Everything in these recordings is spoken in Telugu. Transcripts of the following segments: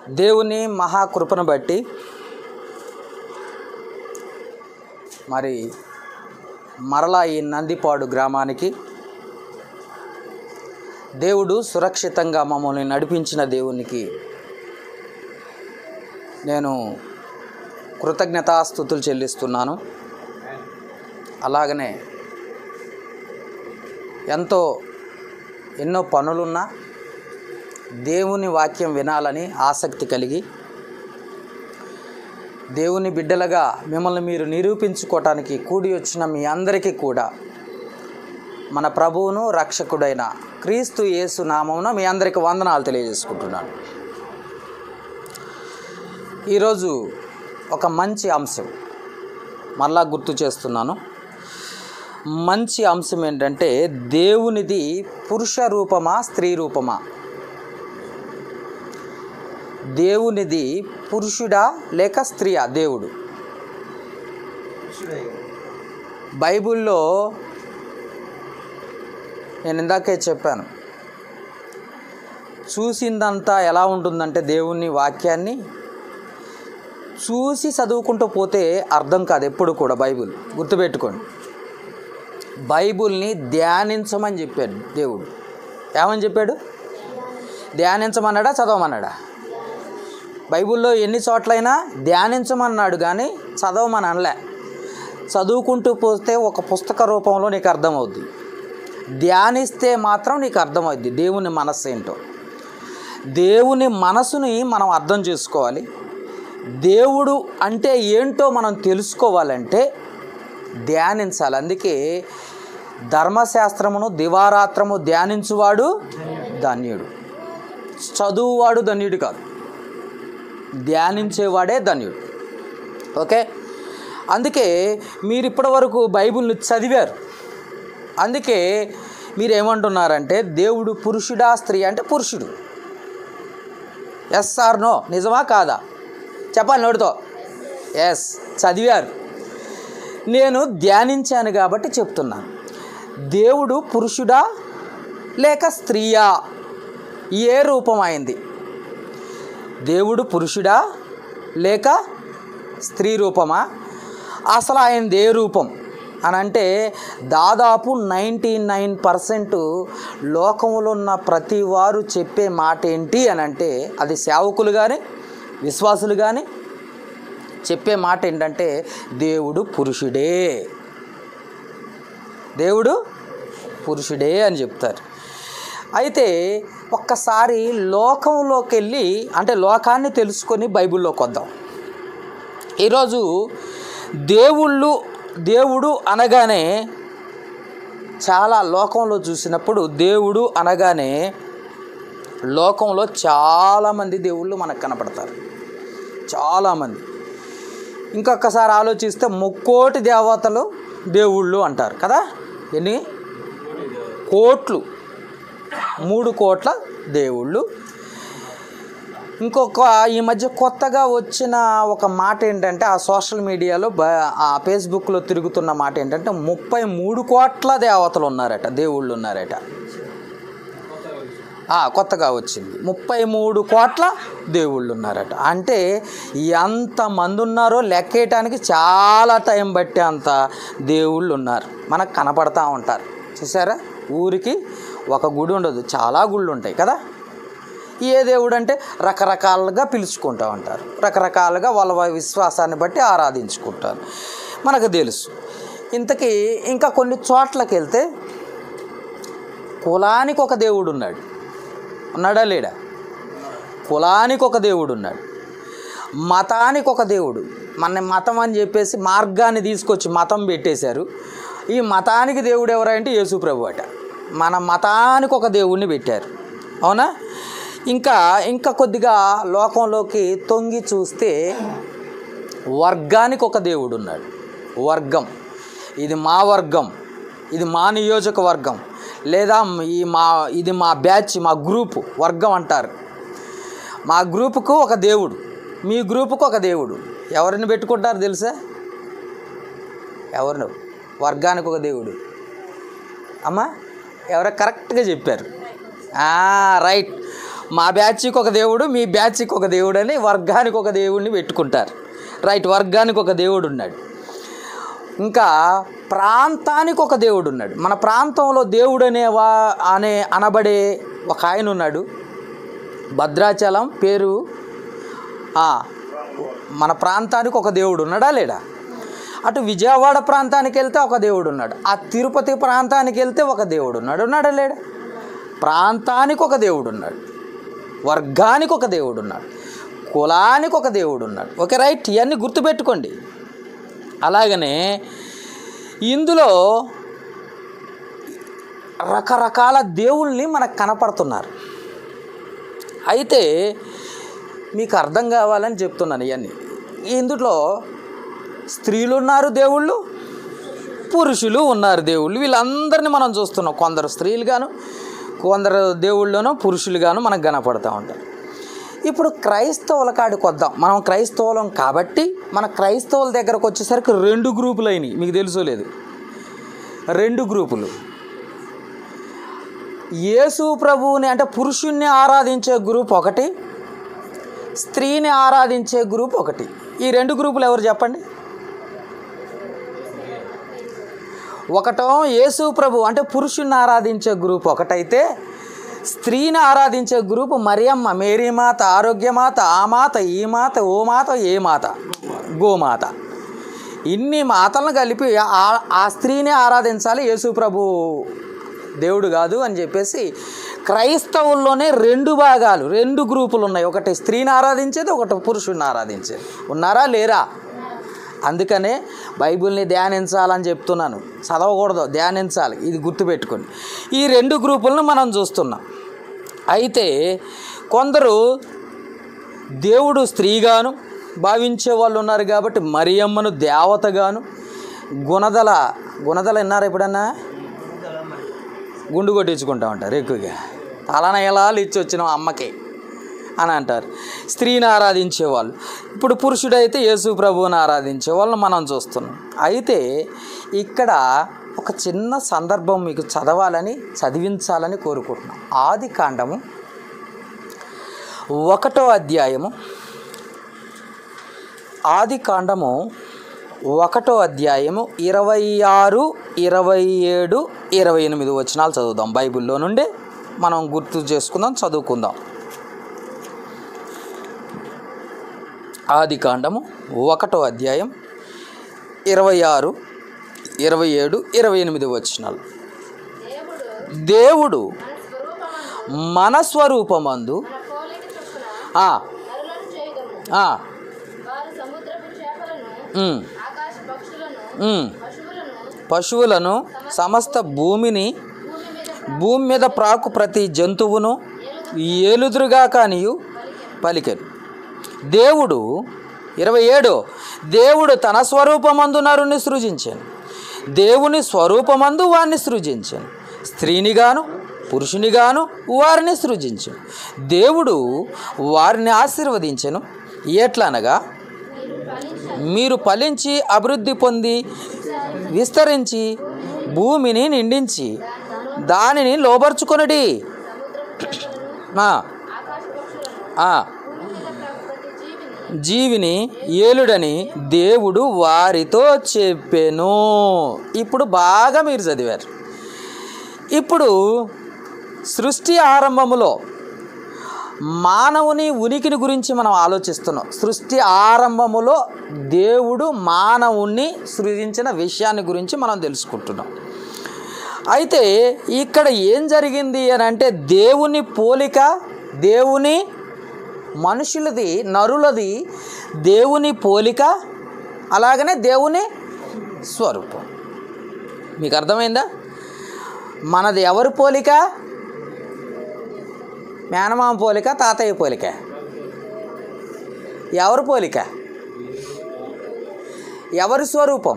దేవుని మహాకృపను బట్టి మరి మరలా ఈ నందిపాడు గ్రామానికి దేవుడు సురక్షితంగా మమ్మల్ని నడిపించిన దేవునికి నేను కృతజ్ఞతాస్థుతులు చెల్లిస్తున్నాను అలాగనే ఎంతో ఎన్నో పనులున్నా దేవుని వాక్యం వినాలని ఆసక్తి కలిగి దేవుని బిడ్డలుగా మిమ్మల్ని మీరు నిరూపించుకోవటానికి కూడి వచ్చిన మీ అందరికీ కూడా మన ప్రభువును రక్షకుడైన క్రీస్తు యేసు నామమున మీ అందరికీ వందనాలు తెలియజేసుకుంటున్నాను ఈరోజు ఒక మంచి అంశం మరలా గుర్తు చేస్తున్నాను మంచి అంశం ఏంటంటే దేవునిది పురుష రూపమా స్త్రీ రూపమా దేవునిది పురుషుడా లేక స్త్రీయా దేవుడు బైబిల్లో నేను ఇందాకే చెప్పాను చూసిందంతా ఎలా ఉంటుందంటే దేవుని వాక్యాన్ని చూసి చదువుకుంటూ పోతే అర్థం కాదు ఎప్పుడు కూడా బైబిల్ గుర్తుపెట్టుకోండి బైబిల్ని ధ్యానించమని చెప్పాడు దేవుడు ఏమని చెప్పాడు ధ్యానించమన్నాడా చదవమన్నాడా బైబిల్లో ఎన్ని చోట్లైనా ధ్యానించమన్నాడు కానీ చదవమని అనలే చదువుకుంటూ పోతే ఒక పుస్తక రూపంలో నీకు అర్థమవుద్ది ధ్యానిస్తే మాత్రం నీకు అర్థమవుద్ది దేవుని మనస్సు ఏంటో దేవుని మనసుని మనం అర్థం చేసుకోవాలి దేవుడు అంటే ఏంటో మనం తెలుసుకోవాలంటే ధ్యానించాలి అందుకే ధర్మశాస్త్రమును దివారాత్రము ధ్యానించువాడు ధన్యుడు చదువువాడు ధన్యుడు కాదు ధ్యానించేవాడే ధన్యుడు ఓకే అందుకే మీరు ఇప్పటి వరకు బైబిల్ని చదివారు అందుకే మీరు ఏమంటున్నారంటే దేవుడు పురుషుడా స్త్రీ అంటే పురుషుడు ఎస్ ఆర్ నో నిజమా కాదా చెప్పాలి నోటితో ఎస్ చదివారు నేను ధ్యానించాను కాబట్టి చెప్తున్నాను దేవుడు పురుషుడా లేక స్త్రీయా ఏ రూపం అయింది దేవుడు పురుషుడా లేక స్త్రీ రూపమా అసలు ఆయనది ఏ రూపం అని అంటే దాదాపు నైంటీ నైన్ పర్సెంట్ లోకంలో ఉన్న ప్రతి వారు చెప్పే మాట ఏంటి అని అంటే అది సేవకులు కానీ విశ్వాసులు కానీ చెప్పే మాట ఏంటంటే దేవుడు పురుషుడే దేవుడు పురుషుడే అని చెప్తారు అయితే ఒక్కసారి లోకంలోకి వెళ్ళి అంటే లోకాన్ని తెలుసుకొని బైబిల్లోకి వద్దాం ఈరోజు దేవుళ్ళు దేవుడు అనగానే చాలా లోకంలో చూసినప్పుడు దేవుడు అనగానే లోకంలో చాలామంది దేవుళ్ళు మనకు కనపడతారు చాలామంది ఇంకొకసారి ఆలోచిస్తే ముక్కోటి దేవతలు దేవుళ్ళు అంటారు కదా ఎన్ని కోట్లు మూడు కోట్ల దేవుళ్ళు ఇంకొక ఈ మధ్య కొత్తగా వచ్చిన ఒక మాట ఏంటంటే ఆ సోషల్ మీడియాలో బ ఆ ఫేస్బుక్లో తిరుగుతున్న మాట ఏంటంటే ముప్పై మూడు కోట్ల దేవతలు ఉన్నారట దేవుళ్ళు ఉన్నారట ఆ, కొత్తగా వచ్చింది ముప్పై మూడు కోట్ల దేవుళ్ళు ఉన్నారట అంటే ఎంతమంది ఉన్నారో లెక్కేయటానికి చాలా టైం బట్టే అంత దేవుళ్ళు ఉన్నారు మనకు కనపడతా ఉంటారు చూసారా ఊరికి ఒక గుడి ఉండదు చాలా గుళ్ళు ఉంటాయి కదా ఏ దేవుడు అంటే రకరకాలుగా పిలుచుకుంటూ ఉంటారు రకరకాలుగా వాళ్ళ విశ్వాసాన్ని బట్టి ఆరాధించుకుంటారు మనకు తెలుసు ఇంతకీ ఇంకా కొన్ని చోట్లకి వెళ్తే కులానికి ఒక దేవుడు ఉన్నాడు ఉన్నాడా లేడా కులానికి ఒక దేవుడు ఉన్నాడు మతానికి ఒక దేవుడు మన మతం అని చెప్పేసి మార్గాన్ని తీసుకొచ్చి మతం పెట్టేశారు ఈ మతానికి దేవుడు ఎవరంటే యేసు ప్రభు అట మన మతానికి ఒక దేవుడిని పెట్టారు అవునా ఇంకా ఇంకా కొద్దిగా లోకంలోకి తొంగి చూస్తే వర్గానికి ఒక దేవుడు ఉన్నాడు వర్గం ఇది మా వర్గం ఇది మా నియోజకవర్గం లేదా ఈ మా ఇది మా బ్యాచ్ మా గ్రూపు వర్గం అంటారు మా గ్రూపుకు ఒక దేవుడు మీ గ్రూపుకు ఒక దేవుడు ఎవరిని పెట్టుకుంటారు తెలుసా ఎవరిని వర్గానికి ఒక దేవుడు అమ్మా ఎవరో కరెక్ట్గా చెప్పారు ఆ, రైట్ మా బ్యాచ్కి ఒక దేవుడు మీ బ్యాచ్కి ఒక దేవుడు అని వర్గానికి ఒక దేవుడిని పెట్టుకుంటారు రైట్ వర్గానికి ఒక దేవుడు ఉన్నాడు ఇంకా ప్రాంతానికి ఒక దేవుడు ఉన్నాడు మన ప్రాంతంలో దేవుడు అనేవా అనే అనబడే ఒక ఆయన ఉన్నాడు భద్రాచలం పేరు ఆ, మన ప్రాంతానికి ఒక దేవుడు ఉన్నాడా లేడా అటు విజయవాడ ప్రాంతానికి వెళ్తే ఒక దేవుడు ఉన్నాడు ఆ తిరుపతి ప్రాంతానికి వెళ్తే ఒక దేవుడు ఉన్నాడు ఉన్నాడా లేడా ప్రాంతానికి ఒక దేవుడు ఉన్నాడు వర్గానికి ఒక దేవుడు ఉన్నాడు కులానికి ఒక దేవుడు ఉన్నాడు ఓకే రైట్ ఇవన్నీ గుర్తుపెట్టుకోండి అలాగనే ఇందులో రకరకాల దేవుళ్ళని మనకు కనపడుతున్నారు అయితే మీకు అర్థం కావాలని చెప్తున్నాను ఇవన్నీ ఇందులో స్త్రీలు ఉన్నారు దేవుళ్ళు పురుషులు ఉన్నారు దేవుళ్ళు వీళ్ళందరినీ మనం చూస్తున్నాం కొందరు స్త్రీలు గాను కొందరు దేవుళ్ళను పురుషులుగాను మనకు కనపడుతూ ఉంటారు ఇప్పుడు క్రైస్తవుల కాడికి వద్దాం మనం క్రైస్తవులం కాబట్టి మన క్రైస్తవుల దగ్గరకు వచ్చేసరికి రెండు గ్రూపులు అయినాయి మీకు తెలుసో లేదు రెండు గ్రూపులు యేసు ప్రభువుని అంటే పురుషుణ్ణి ఆరాధించే గ్రూప్ ఒకటి స్త్రీని ఆరాధించే గ్రూప్ ఒకటి ఈ రెండు గ్రూపులు ఎవరు చెప్పండి ఒకటో యేసు ప్రభు అంటే పురుషుణ్ణి ఆరాధించే గ్రూప్ ఒకటైతే స్త్రీని ఆరాధించే గ్రూప్ మరియమ్మ మేరీమాత ఆరోగ్యమాత ఆ మాత ఈ మాత ఓ మాత ఏ మాత గోమాత ఇన్ని మాతలను కలిపి ఆ- ఆ స్త్రీని ఆరాధించాలి యేసు ప్రభు దేవుడు కాదు అని చెప్పేసి క్రైస్తవుల్లోనే రెండు భాగాలు రెండు గ్రూపులు ఉన్నాయి ఒకటి స్త్రీని ఆరాధించేది ఒకటి పురుషుడిని ఆరాధించేది ఉన్నారా లేరా అందుకనే బైబిల్ని ధ్యానించాలని చెప్తున్నాను చదవకూడదు ధ్యానించాలి ఇది గుర్తుపెట్టుకోండి ఈ రెండు గ్రూపులను మనం చూస్తున్నాం అయితే కొందరు దేవుడు స్త్రీగాను భావించే వాళ్ళు ఉన్నారు కాబట్టి మరియమ్మను దేవతగాను గుణదల గుణదల విన్నారా ఎప్పుడన్నా గుండు కొట్టించుకుంటా ఉంటారు ఎక్కువగా తలనయలాలు ఇచ్చి వచ్చిన అమ్మకి అని అంటారు స్త్రీని ఆరాధించేవాళ్ళు ఇప్పుడు పురుషుడైతే యేసు ప్రభువుని ఆరాధించే వాళ్ళని మనం చూస్తున్నాం అయితే ఇక్కడ ఒక చిన్న సందర్భం మీకు చదవాలని చదివించాలని కోరుకుంటున్నాం ఆది కాండము ఒకటో అధ్యాయము ఆది కాండము ఒకటో అధ్యాయము ఇరవై ఆరు ఇరవై ఏడు ఇరవై ఎనిమిది వచనాలు చదువుదాం బైబిల్లో నుండి మనం గుర్తు చేసుకుందాం చదువుకుందాం ఆది కాండము ఒకటో అధ్యాయం ఇరవై ఆరు ఇరవై ఏడు ఇరవై ఎనిమిది వచనాలు దేవుడు మన స్వరూపమందు ఆ, ఆ, ఉమ్, ఉమ్. పశువులను సమస్త భూమిని భూమి మీద ప్రాకు ప్రతి జంతువును ఏలుదురుగా కానియు పలికెను దేవుడు ఇరవై ఏడు దేవుడు తన స్వరూపమందు నరుని సృజించాను దేవుని స్వరూపమందు వారిని సృజించాను స్త్రీనిగాను పురుషునిగాను వారిని సృజించాను దేవుడు వారిని ఆశీర్వదించను ఎట్లనగా మీరు ఫలించి అభివృద్ధి పొంది విస్తరించి భూమిని నిండించి దానిని లోబర్చుకొనడి ఆ, ఆ, జీవిని ఏలుడని దేవుడు వారితో చెప్పెను ఇప్పుడు బాగా మీరు చదివారు ఇప్పుడు సృష్టి ఆరంభములో మానవుని ఉనికిని గురించి మనం ఆలోచిస్తున్నాం సృష్టి ఆరంభములో దేవుడు మానవుణ్ణి సృజించిన విషయాన్ని గురించి మనం తెలుసుకుంటున్నాం అయితే ఇక్కడ ఏం జరిగింది అని అంటే దేవుని పోలిక దేవుని మనుషులది నరులది దేవుని పోలిక అలాగనే దేవుని స్వరూపం మీకు అర్థమైందా మనది ఎవరి పోలిక మేనమామ పోలిక తాతయ్య పోలిక ఎవరి పోలిక ఎవరి స్వరూపం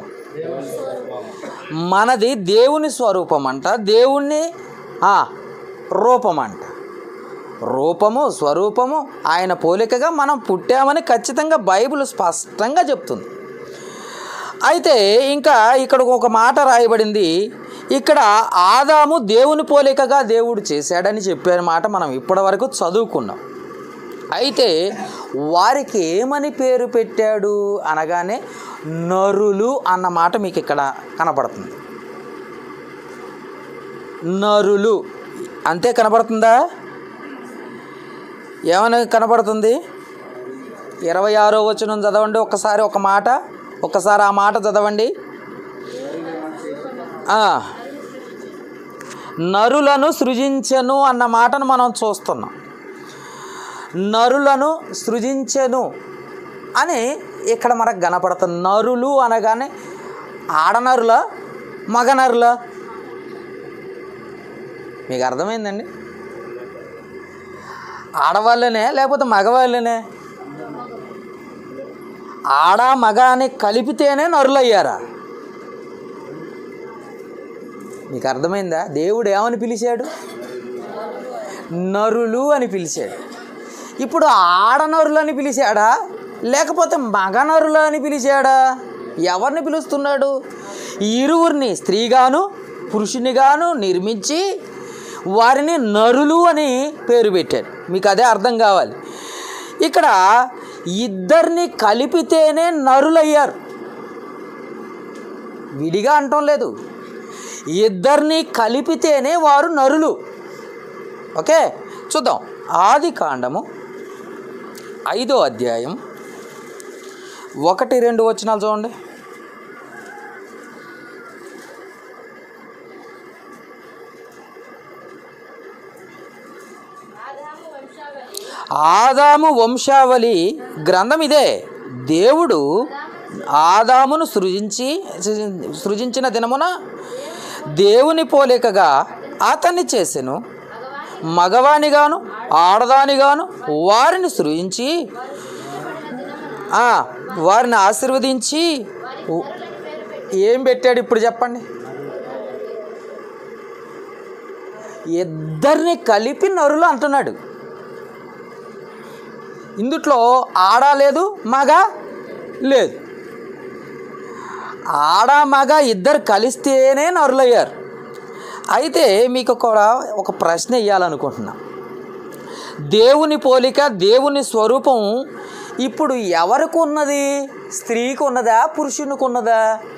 మనది దేవుని స్వరూపం అంట దేవుణ్ణి ఆ, రూపం అంట రూపము స్వరూపము ఆయన పోలికగా మనం పుట్టామని ఖచ్చితంగా బైబిల్ స్పష్టంగా చెప్తుంది అయితే ఇంకా ఇక్కడ ఒక మాట రాయబడింది ఇక్కడ ఆదాము దేవుని పోలికగా దేవుడు చేశాడని చెప్పిన మాట మనం ఇప్పటివరకు చదువుకున్నాం అయితే వారికి ఏమని పేరు పెట్టాడు అనగానే నరులు అన్న మాట మీకు ఇక్కడ కనపడుతుంది నరులు అంతే కనపడుతుందా ఏమని కనపడుతుంది ఇరవై ఆరో వచనం చదవండి ఒక్కసారి ఒక మాట ఒక్కసారి ఆ మాట చదవండి ఆ. నరులను సృజించెను అన్న మాటను మనం చూస్తున్నాం నరులను సృజించెను అని ఇక్కడ మనకు కనపడుతుంది నరులు అనగానే ఆడనరుల మగనరుల మీకు అర్థమైందండి ఆడవాళ్ళనే లేకపోతే మగవాళ్ళనే ఆడ మగ అని కలిపితేనే నరులయ్యారా మీకు అర్థమైందా దేవుడు ఏమని పిలిచాడు నరులు అని పిలిచాడు ఇప్పుడు ఆడనరులు అని పిలిచాడా లేకపోతే మగనరులు అని పిలిచాడా ఎవరిని పిలుస్తున్నాడు ఇరువురిని స్త్రీగాను పురుషునిగాను నిర్మించి వారిని నరులు అని పేరు పెట్టాడు మీకు అదే అర్థం కావాలి ఇక్కడ ఇద్దరిని కలిపితేనే నరులయ్యారు విడిగా అంటం లేదు ఇద్దరిని కలిపితేనే వారు నరులు ఓకే చూద్దాం ఆది కాండము ఐదో అధ్యాయం ఒకటి రెండు వచనాలు చూడండి ఆదాము వంశావళి గ్రంథం ఇదే దేవుడు ఆదామును సృజించి సృజించిన దినమున దేవుని పోలికగా అతన్ని చేసెను మగవానిగాను ఆడదానిగాను వారిని సృజించి ఆ, వారిని ఆశీర్వదించి ఉ- ఏం పెట్టాడు ఇప్పుడు చెప్పండి ఇద్దరిని కలిపి నరులు అంటున్నాడు ఇందుట్లో ఆడ లేదు మగ లేదు ఆడ మగ ఇద్దరు కలిస్తేనే నరులయ్యారు అయితే మీకు కూడా ఒక ప్రశ్న ఇవ్వాలనుకుంటున్నా దేవుని పోలిక దేవుని స్వరూపం ఇప్పుడు ఎవరికి ఉన్నది స్త్రీకి ఉన్నదా పురుషునికి ఉన్నదా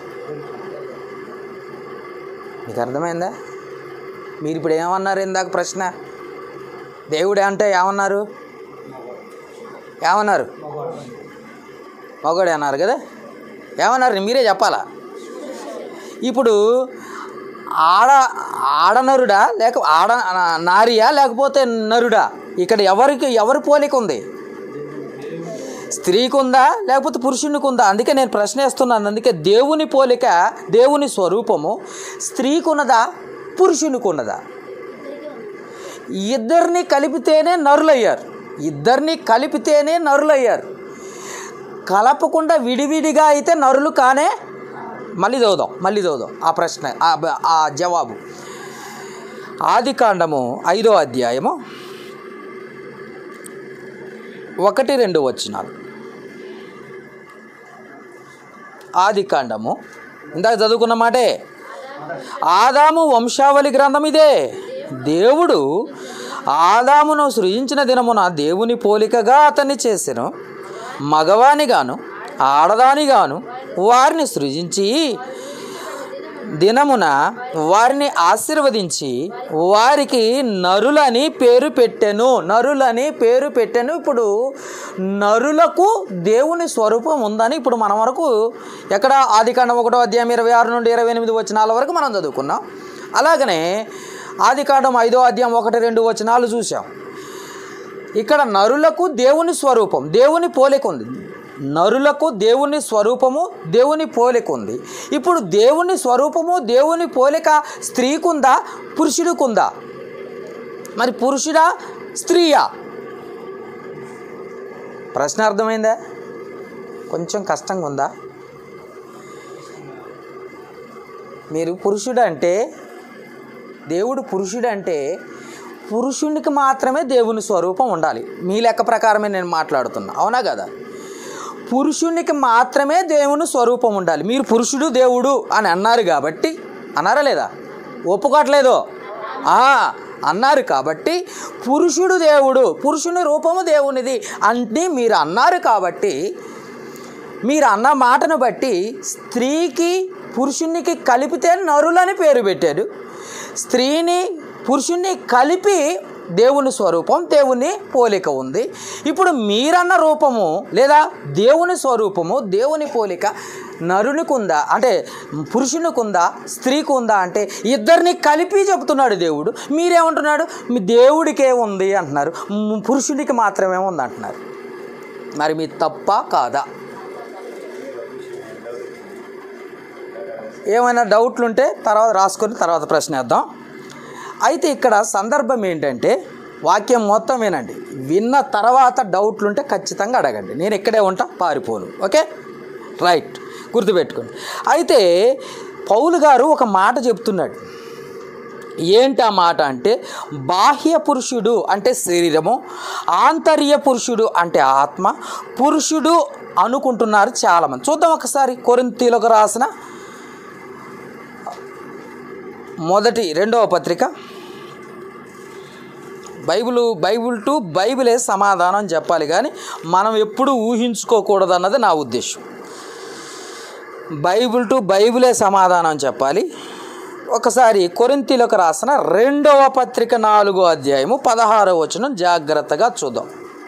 మీకు అర్థమైందా మీరు ఇప్పుడు ఏమన్నారు ఇందాక ప్రశ్న దేవుడే అంటే ఏమన్నారు ఏమన్నారు మగోడే అన్నారు కదా ఏమన్నారు మీరే చెప్పాలా ఇప్పుడు ఆడ ఆడనరుడా లేక ఆడ నారియా లేకపోతే నరుడా ఇక్కడ ఎవరికి ఎవరి పోలిక ఉంది స్త్రీకి ఉందా లేకపోతే పురుషునికి ఉందా అందుకే నేను ప్రశ్న వేస్తున్నాను అందుకే దేవుని పోలిక దేవుని స్వరూపము స్త్రీకి ఉన్నదా పురుషునికి ఉన్నదా ఇద్దరిని కలిపితేనే నరులయ్యారు ఇద్దరిని కలిపితేనే నరులయ్యారు కలపకుండా విడివిడిగా అయితే నరులు కానే మళ్ళీ చదువుదాం మళ్ళీ చదువుదాం ఆ ప్రశ్న ఆ బ- ఆ జవాబు ఆది కాండము ఐదో అధ్యాయము ఒకటి రెండు వచ్చినాలు ఆది కాండము ఇందాక చదువుకున్న మాటే ఆదాము వంశావళి గ్రంథం ఇదే దేవుడు ఆదామును సృజించిన దినమున దేవుని పోలికగా అతన్ని చేసెను మగవానిగాను ఆడదానిగాను వారిని సృజించి దినమున వారిని ఆశీర్వదించి వారికి నరులని పేరు పెట్టెను నరులని పేరు పెట్టెను ఇప్పుడు నరులకు దేవుని స్వరూపం ఉందని ఇప్పుడు మనం వరకు ఎక్కడ ఆదికాండం ఒకటో అధ్యాయం ఇరవై ఆరు నుండి ఇరవై ఎనిమిది వచనాల వరకు మనం చదువుకున్నాం అలాగనే ఆదికాండం ఐదో అధ్యాయం ఒకటి రెండు వచనాలు చూసాం ఇక్కడ నరులకు దేవుని స్వరూపం దేవుని పోలిక ఉంది నరులకు దేవుని స్వరూపము దేవుని పోలిక ఉంది ఇప్పుడు దేవుని స్వరూపము దేవుని పోలిక స్త్రీకుందా పురుషుడికుందా మరి పురుషుడా స్త్రీయా ప్రశ్న అర్థమైందా కొంచెం కష్టంగా ఉందా మీరు పురుషుడు అంటే దేవుడు పురుషుడు అంటే పురుషునికి మాత్రమే దేవుని స్వరూపం ఉండాలి మీ లెక్క ప్రకారమే నేను మాట్లాడుతున్నా అవునా కదా పురుషునికి మాత్రమే దేవుని స్వరూపం ఉండాలి మీరు పురుషుడు దేవుడు అని అన్నారు కాబట్టి అన్నారా లేదా ఒప్పుకోవట్లేదు ఆ, అన్నారు కాబట్టి పురుషుడు దేవుడు పురుషుని రూపము దేవునిది అని మీరు అన్నారు కాబట్టి మీరు అన్న మాటను బట్టి స్త్రీకి పురుషునికి కలిపితే నరులని పేరు పెట్టాడు స్త్రీని పురుషుణ్ణి కలిపి దేవుని స్వరూపం దేవుని పోలిక ఉంది ఇప్పుడు మీరన్న రూపము లేదా దేవుని స్వరూపము దేవుని పోలిక నరునికి ఉందా అంటే పురుషునికి ఉందా స్త్రీకి ఉందా అంటే ఇద్దరిని కలిపి చెబుతున్నాడు దేవుడు మీరేమంటున్నాడు మీ దేవుడికే ఉంది అంటున్నారు మ్, పురుషునికి మాత్రమే ఉంది అంటున్నారు మరి మీ తప్ప కాదా ఏమైనా డౌట్లు ఉంటే తర్వాత రాసుకొని తర్వాత ప్రశ్న వేద్దాం అయితే ఇక్కడ సందర్భం ఏంటంటే వాక్యం మొత్తం వినండి విన్న తర్వాత డౌట్లు ఉంటే ఖచ్చితంగా అడగండి నేను ఇక్కడే ఉంటా పారిపోను ఓకే రైట్ గుర్తుపెట్టుకోండి అయితే పౌలు గారు ఒక మాట చెప్తున్నాడు ఏంటి ఆ మాట అంటే బాహ్య పురుషుడు అంటే శరీరము ఆంతర్య పురుషుడు అంటే ఆత్మ పురుషుడు అనుకుంటున్నారు చాలామంది చూద్దాం ఒకసారి కొరింతీలకు రాసిన మొదటి రెండవ పత్రిక బైబిల్ బైబిల్ టు బైబిలే సమాధానం చెప్పాలి కానీ మనం ఎప్పుడు ఊహించుకోకూడదు అన్నది నా ఉద్దేశం బైబిల్ టు బైబిలే సమాధానం చెప్పాలి ఒకసారి కొరింతీలకు రాసిన రెండవ పత్రిక నాలుగో అధ్యాయము పదహారవ వచనం జాగ్రత్తగా చూద్దాం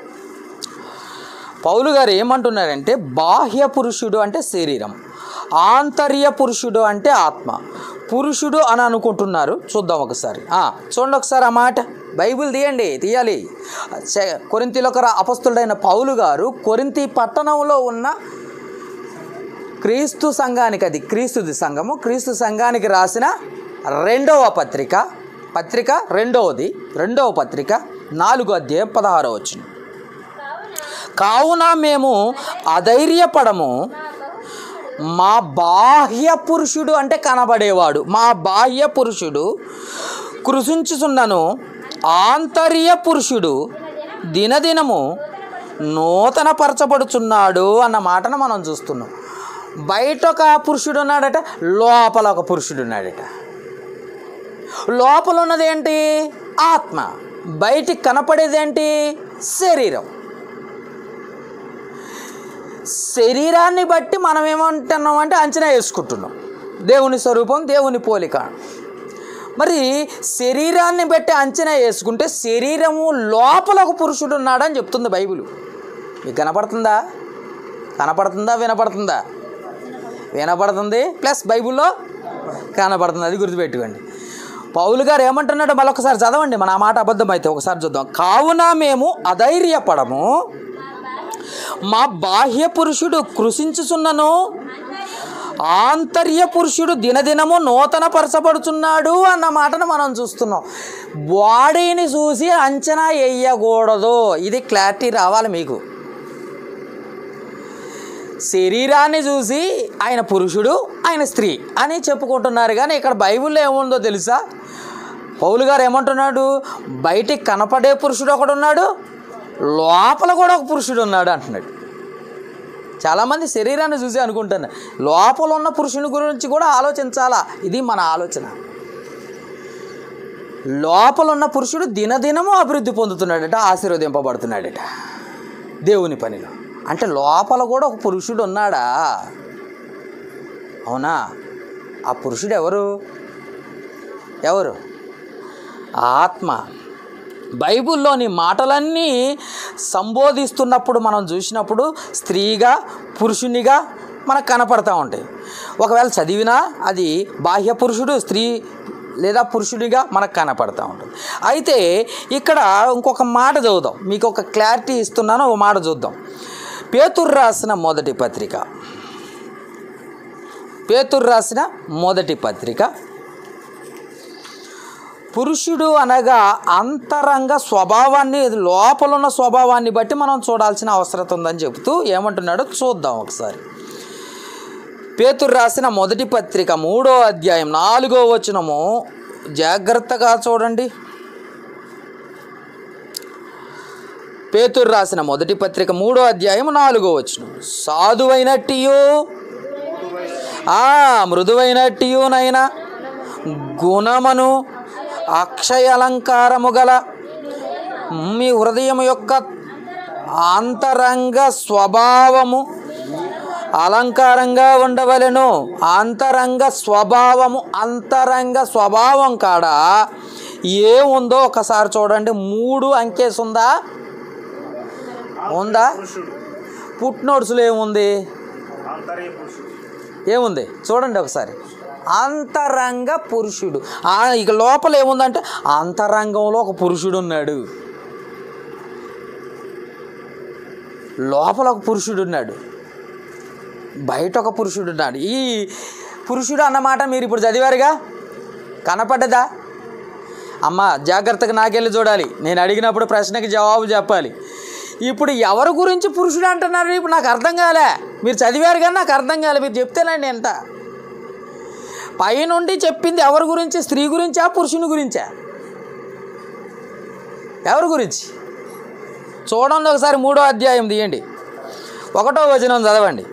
పౌలు గారు ఏమంటున్నారంటే బాహ్య పురుషుడు అంటే శరీరం ఆంతర్య పురుషుడు అంటే ఆత్మ పురుషుడు అని అనుకుంటున్నారు చూద్దాం ఒకసారి ఆ, చూడండి ఒకసారి ఆ మాట బైబిల్ తీయండి తీయాలి చే- కొరింథీలకు రా- అపస్తుడైన పౌలు గారు కొరింతి పట్టణంలో ఉన్న క్రీస్తు సంఘానికి అది క్రీస్తుది సంఘము క్రీస్తు సంఘానికి రాసిన రెండవ పత్రిక పత్రిక రెండవది రెండవ పత్రిక నాలుగో అధ్యాయం పదహారో వచ్చిన కావున మేము అధైర్యపడము మా బాహ్య పురుషుడు అంటే కనబడేవాడు మా బాహ్య పురుషుడు కృషించుచున్నను ఆంతర్య పురుషుడు దినదినము నూతన పరచబడుచున్నాడు అన్న మాటను మనం చూస్తున్నాం బయట ఒక పురుషుడు ఉన్నాడట లోపల ఒక పురుషుడు ఉన్నాడట లోపల ఉన్నది ఏంటి ఆత్మ బయటికి కనపడేది ఏంటి శరీరం శరీరాన్ని బట్టి మనం ఏమంటున్నాం అంటే అంచనా వేసుకుంటున్నాం దేవుని స్వరూపం దేవుని పోలిక మరి శరీరాన్ని బట్టి అంచనా వేసుకుంటే శరీరము లోపల ఒక పురుషుడు ఉన్నాడని చెప్తుంది బైబిల్ మీకు కనపడుతుందా కనపడుతుందా వినపడుతుందా వినపడుతుంది ప్లస్ బైబిల్లో కనపడుతుంది అది గుర్తుపెట్టుకోండి పౌలు గారు ఏమంటున్నాడో మళ్ళొకసారి చదవండి మన ఆ మాట అబద్ధం అయితే ఒకసారి చూద్దాం కావున మేము అధైర్యపడము మా బాహ్య పురుషుడు కృషించుచున్నను ఆంతర్య పురుషుడు దినదినము నూతన పరచబడుచున్నాడు అన్న మాటను మనం చూస్తున్నాం బాడీని చూసి అంచనా వేయకూడదు ఇది క్లారిటీ రావాలి మీకు శరీరాన్ని చూసి ఆయన పురుషుడు ఆయన స్త్రీ అని చెప్పుకుంటున్నారు కానీ ఇక్కడ బైబిల్లో ఏముందో తెలుసా పౌలు గారు ఏమంటున్నాడు బయటికి కనపడే పురుషుడు ఒకడున్నాడు లోపల కూడా ఒక పురుషుడు ఉన్నాడు అంటున్నాడు చాలామంది శరీరాన్ని చూసి అనుకుంటున్నారు లోపల ఉన్న పురుషుని గురించి కూడా ఆలోచించాలా ఇది మన ఆలోచన లోపల ఉన్న పురుషుడు దినదినము అభివృద్ధి పొందుతున్నాడట ఆశీర్వదింపబడుతున్నాడట దేవుని పనిలో అంటే లోపల కూడా ఒక పురుషుడు ఉన్నాడా అవునా ఆ పురుషుడు ఎవరు ఎవరు ఆత్మ బైబిల్లోని మాటలన్నీ సంబోధిస్తున్నప్పుడు మనం చూసినప్పుడు స్త్రీగా పురుషునిగా మనకు కనపడతా ఉంటాయి ఒకవేళ చదివినా అది బాహ్య పురుషుడు స్త్రీ లేదా పురుషుడిగా మనకు కనపడతా ఉంటుంది అయితే ఇక్కడ ఇంకొక మాట చదువుదాం మీకు ఒక క్లారిటీ ఇస్తున్నాను ఒక మాట చూద్దాం పేతురు రాసిన మొదటి పత్రిక పేతురు రాసిన మొదటి పత్రిక పురుషుడు అనగా అంతరంగ స్వభావాన్ని లోపల ఉన్న స్వభావాన్ని బట్టి మనం చూడాల్సిన అవసరం ఉందని చెబుతూ ఏమంటున్నాడో చూద్దాం ఒకసారి పేతురు రాసిన మొదటి పత్రిక మూడో అధ్యాయం నాలుగో వచనము జాగ్రత్తగా చూడండి పేతురు రాసిన మొదటి పత్రిక మూడో అధ్యాయం నాలుగో వచనం సాధువైనట్టియు ఆ మృదువైనట్టియునైనా గుణమును అక్షయాలంకారము గల మీ హృదయం యొక్క అంతరంగ స్వభావము అలంకారంగా ఉండవలెను అంతరంగ స్వభావము అంతరంగ స్వభావం కాడ ఏముందో ఒకసారి చూడండి మూడు అంకెస్ ఉందా ఉందా పురుషుడు పుట్నోట్స్లో ఏముంది ఆంతర్య పురుషుడు ఏముంది చూడండి ఒకసారి అంతరంగ పురుషుడు ఆ, ఇక లోపల ఏముందంటే అంతరంగంలో ఒక పురుషుడు ఉన్నాడు లోపల ఒక పురుషుడు ఉన్నాడు బయట ఒక పురుషుడు ఉన్నాడు ఈ పురుషుడు అన్నమాట మీరు ఇప్పుడు చదివారుగా కనపడ్డదా అమ్మ జాగ్రత్తగా నాకెళ్ళి చూడాలి నేను అడిగినప్పుడు ప్రశ్నకి జవాబు చెప్పాలి ఇప్పుడు ఎవరి గురించి పురుషుడు అంటున్నారు ఇప్పుడు నాకు అర్థం కాలే మీరు చదివారు కానీ నాకు అర్థం కాలే మీరు చెప్తేనండి ఎంత పైనుండి చెప్పింది ఎవరి గురించి స్త్రీ గురించా పురుషుని గురించా ఎవరి గురించి చూడండి ఒకసారి మూడో అధ్యాయం తీయండి ఒకటో వచనం చదవండి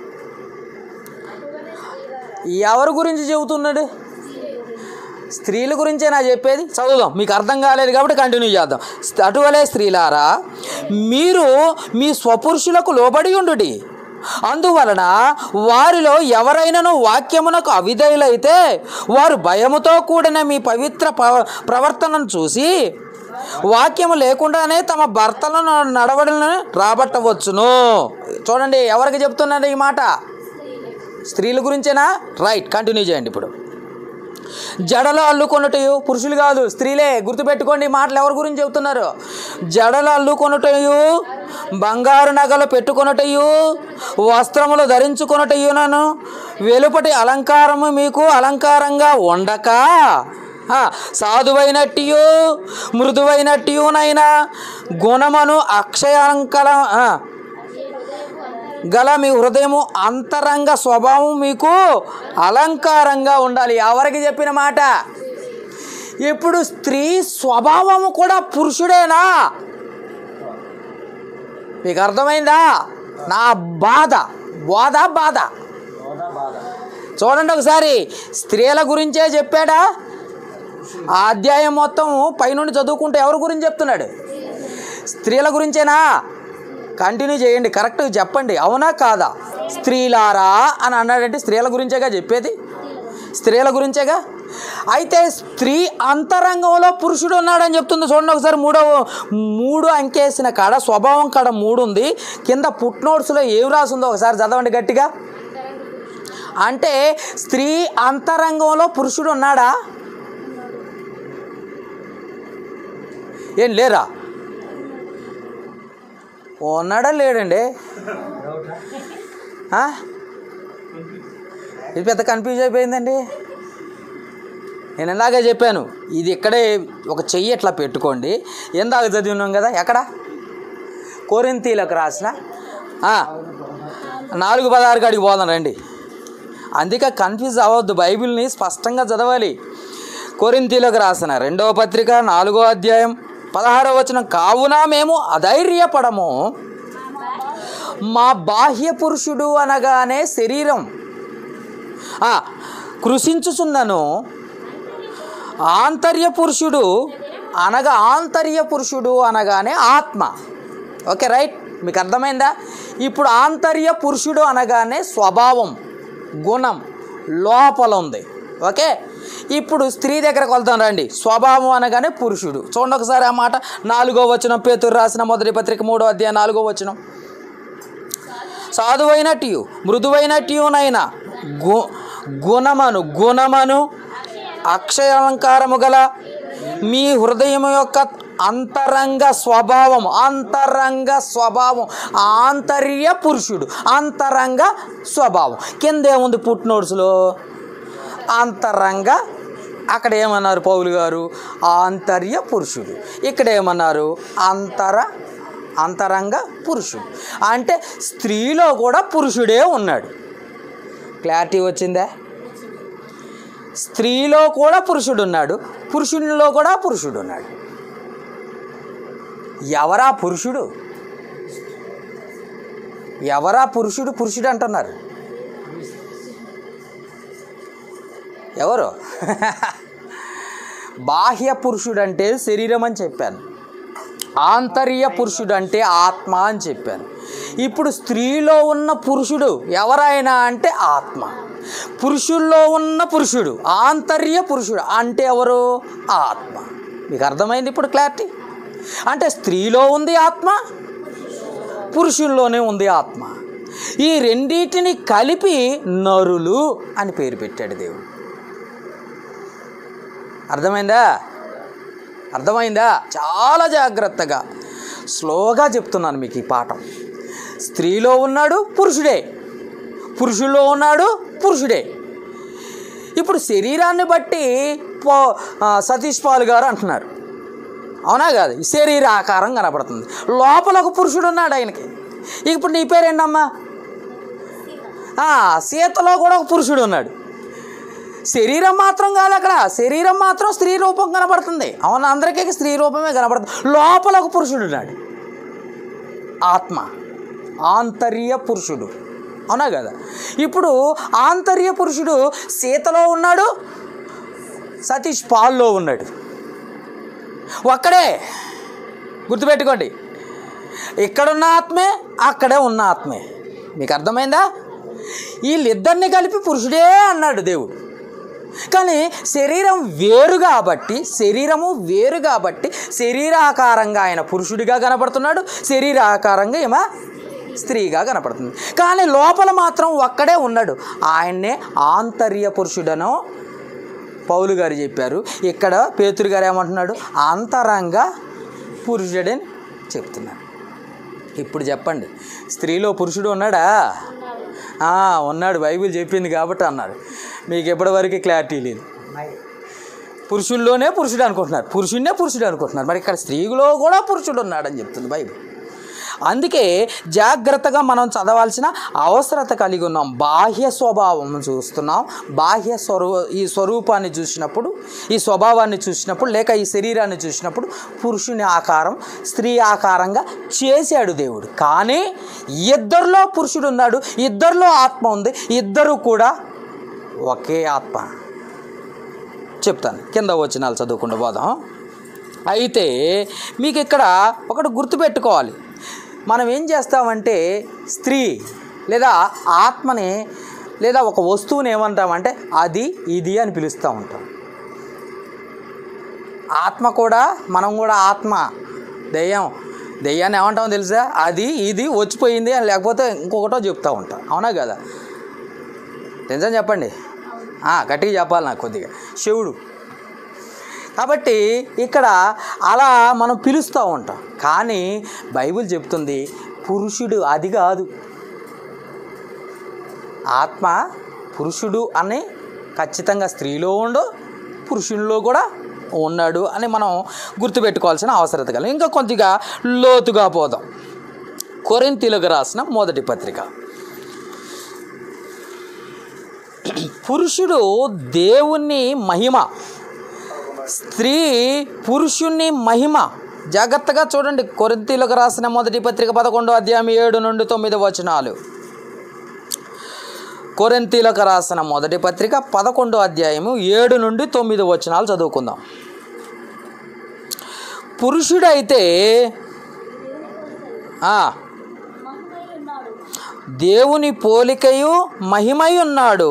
ఎవరి గురించి చెబుతున్నాడు స్త్రీల గురించే నా చెప్పేది చదువుదాం మీకు అర్థం కాలేదు కాబట్టి కంటిన్యూ చేద్దాం అటువలే స్త్రీలారా మీరు మీ స్వపురుషులకు లోబడి ఉండుడి అందువలన వారిలో ఎవరైనాను వాక్యమునకు అవిధేయులైతే వారు భయముతో కూడిన మీ పవిత్ర ప- ప్రవర్తనను చూసి వాక్యము లేకుండానే తమ భర్తలను నడవడలను రాబట్టవచ్చును చూడండి ఎవరికి చెప్తున్నాడు ఈ మాట స్త్రీల గురించేనా రైట్ కంటిన్యూ చేయండి ఇప్పుడు జడలు అల్లుకొనుటయు పురుషులు కాదు స్త్రీలే గుర్తుపెట్టుకోండి ఈ మాటలు ఎవరి గురించి చెబుతున్నారు జడలు అల్లుకొనుటయు బంగారు నగలు పెట్టుకొనుటయు వస్త్రములు ధరించుకొనుటయునను వెలుపటి అలంకారము మీకు అలంకారంగా ఉండక ఆ, సాధువైనట్టియు మృదువైనట్టియునైనా గుణమును అక్షయాంకల ఆ, గల మీ హృదయము అంతరంగ స్వభావం మీకు అలంకారంగా ఉండాలి ఎవరికి చెప్పిన మాట ఇప్పుడు స్త్రీ స్వభావము కూడా పురుషుడేనా మీకు అర్థమైందా నా బాధ బోధ బాధ చూడండి ఒకసారి స్త్రీల గురించే చెప్పాడా ఆ అధ్యాయం మొత్తం పైనుండి చదువుకుంటే ఎవరి గురించి చెప్తున్నాడు స్త్రీల గురించేనా కంటిన్యూ చేయండి కరెక్ట్గా చెప్పండి అవునా కాదా స్త్రీలారా అని అన్నాడంటే స్త్రీల గురించేగా చెప్పేది స్త్రీల గురించేగా అయితే స్త్రీ అంతరంగంలో పురుషుడు ఉన్నాడని చెప్తుంది చూడండి ఒకసారి మూడో మూడు అంకేసిన కాడ స్వభావం కాడ మూడు ఉంది కింద పుట్నోట్స్లో ఏం రాసిందో ఒకసారి చదవండి గట్టిగా అంటే స్త్రీ అంతరంగంలో పురుషుడు ఉన్నాడా ఏం లేరా ఉన్నాడా లేడండి ఆ? ఇది పెద్ద కన్ఫ్యూజ్ అయిపోయిందండి నేను ఇందాక చెప్పాను ఇది ఇక్కడే ఒక చెయ్యి ఇట్లా పెట్టుకోండి ఇందాక చదివినాం కదా ఎక్కడ కోరింతీలకు రాసిన ఆ, నాలుగు పదహారు కాడికి పోదాం రండి అందుకే కన్ఫ్యూజ్ అవ్వద్దు బైబిల్ని స్పష్టంగా చదవాలి కొరింతీలకు రాసిన రెండవ పత్రిక నాలుగో అధ్యాయం పదహారవ వచనం కావున మేము అధైర్యపడము మా బాహ్య పురుషుడు అనగానే శరీరం ఆ, కృషించుచున్నను ఆంతర్య పురుషుడు అనగా ఆంతర్య పురుషుడు అనగానే ఆత్మ ఓకే రైట్ మీకు అర్థమైందా ఇప్పుడు ఆంతర్య పురుషుడు అనగానే స్వభావం గుణం లోపల ఉంది ఓకే ఇప్పుడు స్త్రీ దగ్గరకు వెళ్తాం రండి స్వభావం అనగానే పురుషుడు చూడండి ఒకసారి ఆ మాట నాలుగో వచనం పేతురు రాసిన మొదటి పత్రిక మూడో అధ్యాయం నాలుగో వచనం సాధువైనట్టు మృదువైనట్యునైనా గు గుణమను గుణమను అక్షయాలంకారము గల మీ హృదయం యొక్క అంతరంగ స్వభావం అంతరంగ స్వభావం ఆంతర్య పురుషుడు అంతరంగ స్వభావం కింద ఏముంది పుట్నోట్స్లో అంతరంగ అక్కడ ఏమన్నారు పౌలు గారు ఆంతర్య పురుషుడు ఇక్కడ ఏమన్నారు అంతర అంతరంగ పురుషుడు అంటే స్త్రీలో కూడా పురుషుడే ఉన్నాడు క్లారిటీ వచ్చిందా స్త్రీలో కూడా పురుషుడు ఉన్నాడు పురుషునిలో కూడా పురుషుడు ఉన్నాడు ఎవరా పురుషుడు ఎవరా పురుషుడు పురుషుడు అంటున్నారు ఎవరు బాహ్య పురుషుడు అంటే శరీరం అని చెప్పాను ఆంతర్య పురుషుడు అంటే ఆత్మ అని చెప్పాను ఇప్పుడు స్త్రీలో ఉన్న పురుషుడు ఎవరైనా అంటే ఆత్మ పురుషుల్లో ఉన్న పురుషుడు ఆంతర్య పురుషుడు అంటే ఎవరు ఆత్మ మీకు అర్థమైంది ఇప్పుడు క్లారిటీ అంటే స్త్రీలో ఉంది ఆత్మ పురుషుల్లోనే ఉంది ఆత్మ ఈ రెండింటిని కలిపి నరులు అని పేరు పెట్టాడు దేవుడు అర్థమైందా అర్థమైందా చాలా జాగ్రత్తగా స్లోగా చెప్తున్నాను మీకు ఈ పాఠం స్త్రీలో ఉన్నాడు పురుషుడే పురుషుల్లో ఉన్నాడు పురుషుడే ఇప్పుడు శరీరాన్ని బట్టి పో ఆ, సతీష్ పాల్ గారు అంటున్నారు అవునా కాదు ఈ శరీర ఆకారం కనపడుతుంది లోపల ఒక పురుషుడు ఉన్నాడు ఆయనకి ఇప్పుడు నీ పేరేంటమ్మా ఆ, సీతలో కూడా ఒక పురుషుడు ఉన్నాడు శరీరం మాత్రం కాదు అక్కడ శరీరం మాత్రం స్త్రీ రూపం కనబడుతుంది అవును అందరికీ స్త్రీ రూపమే కనబడుతుంది లోపల ఒక పురుషుడు ఉన్నాడు ఆత్మ ఆంతర్య పురుషుడు అవునా కదా ఇప్పుడు ఆంతర్య పురుషుడు సీతలో ఉన్నాడు సతీష్ పాల్లో ఉన్నాడు ఒక్కడే గుర్తుపెట్టుకోండి ఇక్కడున్న ఆత్మే అక్కడే ఉన్న ఆత్మే మీకు అర్థమైందా వీళ్ళిద్దరిని కలిపి పురుషుడే అన్నాడు దేవుడు కానీ శరీరం వేరు కాబట్టి శరీరము వేరు కాబట్టి శరీరాకారంగా ఆయన పురుషుడిగా కనపడుతున్నాడు శరీరాకారంగా ఈమె స్త్రీగా కనపడుతుంది కానీ లోపల మాత్రం ఒక్కడే ఉన్నాడు ఆయన్నే ఆంతర్య పురుషుడనో పౌలు గారు చెప్పారు ఇక్కడ పేతురు గారు ఏమంటున్నాడు అంతరంగ పురుషుడని చెప్తున్నాడు ఇప్పుడు చెప్పండి స్త్రీలో పురుషుడు ఉన్నాడా ఆ, ఉన్నాడు బైబిల్ చెప్పింది కాబట్టి అన్నాడు మీకు ఎప్పటివరకు క్లారిటీ లేదు పురుషుల్లోనే పురుషుడు అనుకుంటున్నారు పురుషుడినే పురుషుడు అనుకుంటున్నారు మరి ఇక్కడ స్త్రీలో కూడా పురుషుడు ఉన్నాడని చెప్తుంది బైబిల్ అందుకే జాగ్రత్తగా మనం చదవాల్సిన అవసరత కలిగి ఉన్నాం బాహ్య స్వభావం చూస్తున్నాం బాహ్య స్వరూ ఈ స్వరూపాన్ని చూసినప్పుడు ఈ స్వభావాన్ని చూసినప్పుడు లేక ఈ శరీరాన్ని చూసినప్పుడు పురుషుని ఆకారం స్త్రీ ఆకారంగా చేశాడు దేవుడు కానీ ఇద్దరిలో పురుషుడు ఉన్నాడు ఇద్దరిలో ఆత్మ ఉంది ఇద్దరు కూడా ఒకే ఆత్మ చెప్తాను కింద వచనాలు చదువుకుంటూ పోదాం అయితే మీకు ఇక్కడ ఒకటి గుర్తుపెట్టుకోవాలి మనం ఏం చేస్తామంటే స్త్రీ లేదా ఆత్మని లేదా ఒక వస్తువుని ఏమంటామంటే అది ఇది అని పిలుస్తూ ఉంటాం ఆత్మ కూడా మనం కూడా ఆత్మ దెయ్యం దెయ్యాన్ని ఏమంటామో తెలుసా అది ఇది వచ్చిపోయింది అని లేకపోతే ఇంకొకటో చెప్తూ ఉంటాం అవునా కదా నిజం చెప్పండి ఆ, గట్టిగా చెప్పాలి నాకు కొద్దిగా శివుడు కాబట్టి ఇక్కడ అలా మనం పిలుస్తూ ఉంటాం కానీ బైబిల్ చెప్తుంది పురుషుడు అది కాదు ఆత్మ పురుషుడు అని ఖచ్చితంగా స్త్రీలో ఉండు పురుషుల్లో కూడా ఉన్నాడు అని మనం గుర్తుపెట్టుకోవాల్సిన అవసరత కల ఇంకా కొద్దిగా లోతుగా పోదాం కొరింతీలకు రాసిన మొదటి పత్రిక పురుషుడు దేవుని మహిమ స్త్రీ పురుషుణ్ణి మహిమ జాగ్రత్తగా చూడండి కొరింతీలకు రాసిన మొదటి పత్రిక పదకొండో అధ్యాయం ఏడు నుండి తొమ్మిది వచనాలు కొరింతీలకు రాసిన మొదటి పత్రిక పదకొండో అధ్యాయము ఏడు నుండి తొమ్మిది వచనాలు చదువుకుందాం పురుషుడైతే ఆ, దేవుని పోలికయు మహిమై ఉన్నాడు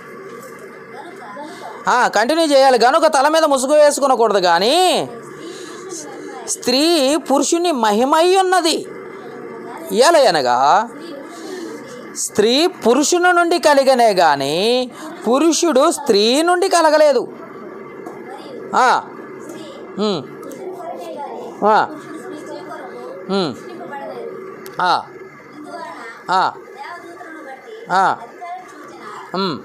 కంటిన్యూ చేయాలి గనుక తల మీద ముసుగు వేసుకునకూడదు కానీ స్త్రీ పురుషుని మహిమై ఉన్నది ఎలా అనగా స్త్రీ పురుషుని నుండి కలిగనే కానీ పురుషుడు స్త్రీ నుండి కలగలేదు ఆ, ఉమ్, ఆ, ఉమ్, ఆ, ఆ, ఆ, ఉమ్,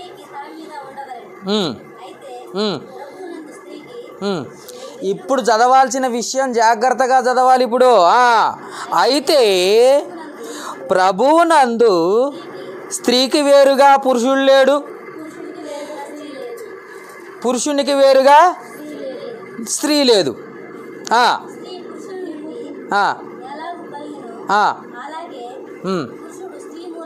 ఉమ్, ఉమ్, ఉమ్. ఇప్పుడు చదవాల్సిన విషయం జాగ్రత్తగా చదవాలి ఇప్పుడు ఆ, అయితే ప్రభువునందు స్త్రీకి వేరుగా పురుషుడు లేడు పురుషునికి వేరుగా స్త్రీ లేదు ఆ, ఆ, ఆ, ఉమ్.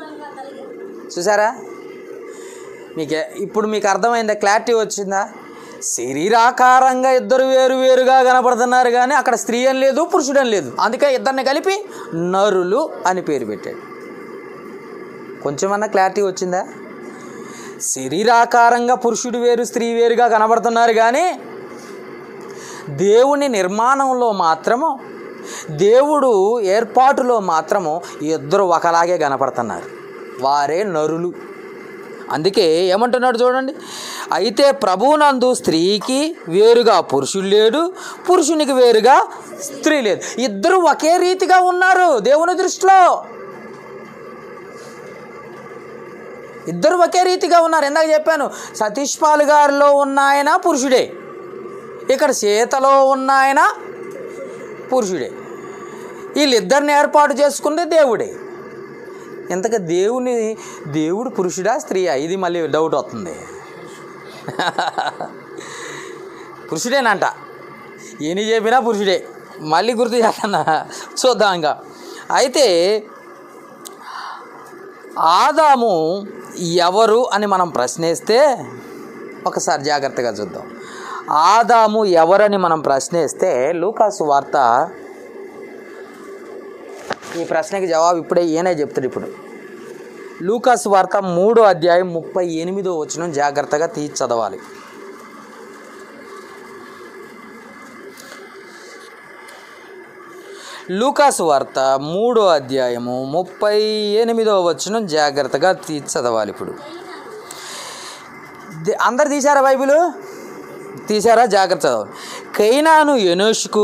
చూసారా మీకు ఇప్పుడు మీకు అర్థమైందా క్లారిటీ వచ్చిందా శరీరాకారంగా ఇద్దరు వేరు వేరుగా కనపడుతున్నారు కానీ అక్కడ స్త్రీ అని లేదు పురుషుడు అని లేదు అందుకే ఇద్దరిని కలిపి నరులు అని పేరు పెట్టాడు కొంచెమన్నా క్లారిటీ వచ్చిందా శరీరాకారంగా పురుషుడు వేరు స్త్రీ వేరుగా కనబడుతున్నారు కానీ దేవుని నిర్మాణంలో మాత్రము దేవుడు ఏర్పాటులో మాత్రము ఇద్దరు ఒకలాగే కనపడుతున్నారు వారే నరులు అందుకే ఏమంటున్నాడు చూడండి అయితే ప్రభువునందు స్త్రీకి వేరుగా పురుషుడు లేడు పురుషునికి వేరుగా స్త్రీ లేదు ఇద్దరు ఒకే రీతిగా ఉన్నారు దేవుని దృష్టిలో ఇద్దరు ఒకే రీతిగా ఉన్నారు ఇందాక చెప్పాను సతీష్ పాల్ గారిలో ఉన్న ఆయన పురుషుడే ఇక్కడ సీతలో ఉన్న ఆయన పురుషుడే వీళ్ళిద్దరిని ఏర్పాటు చేసుకుంది దేవుడే ఇంతగా దేవుని దేవుడు పురుషుడా స్త్రీయా ఇది మళ్ళీ డౌట్ వస్తుంది పురుషుడేనంట ఎన్ని చెప్పినా పురుషుడే మళ్ళీ గుర్తు చేస్తున్నా చూద్దాం ఇంకా అయితే ఆదాము ఎవరు అని మనం ప్రశ్నిస్తే ఒకసారి జాగ్రత్తగా చూద్దాం ఆదాము ఎవరని మనం ప్రశ్నిస్తే లూకాసు వార్త ఈ ప్రశ్నకి జవాబు ఇప్పుడే ఈయనే చెప్తాడు ఇప్పుడు లూకాసు వార్త మూడో అధ్యాయం ముప్పై ఎనిమిదో వచనం జాగ్రత్తగా తీసి చదవాలి లూకాసు వార్త మూడో అధ్యాయము ముప్పై ఎనిమిదో వచనం జాగ్రత్తగా తీసి చదవాలి ఇప్పుడు ది- అందరు తీశారా బైబిల్ తీశారా జాగ్రత్త చదవాలి కైనాను ఎనోషుకు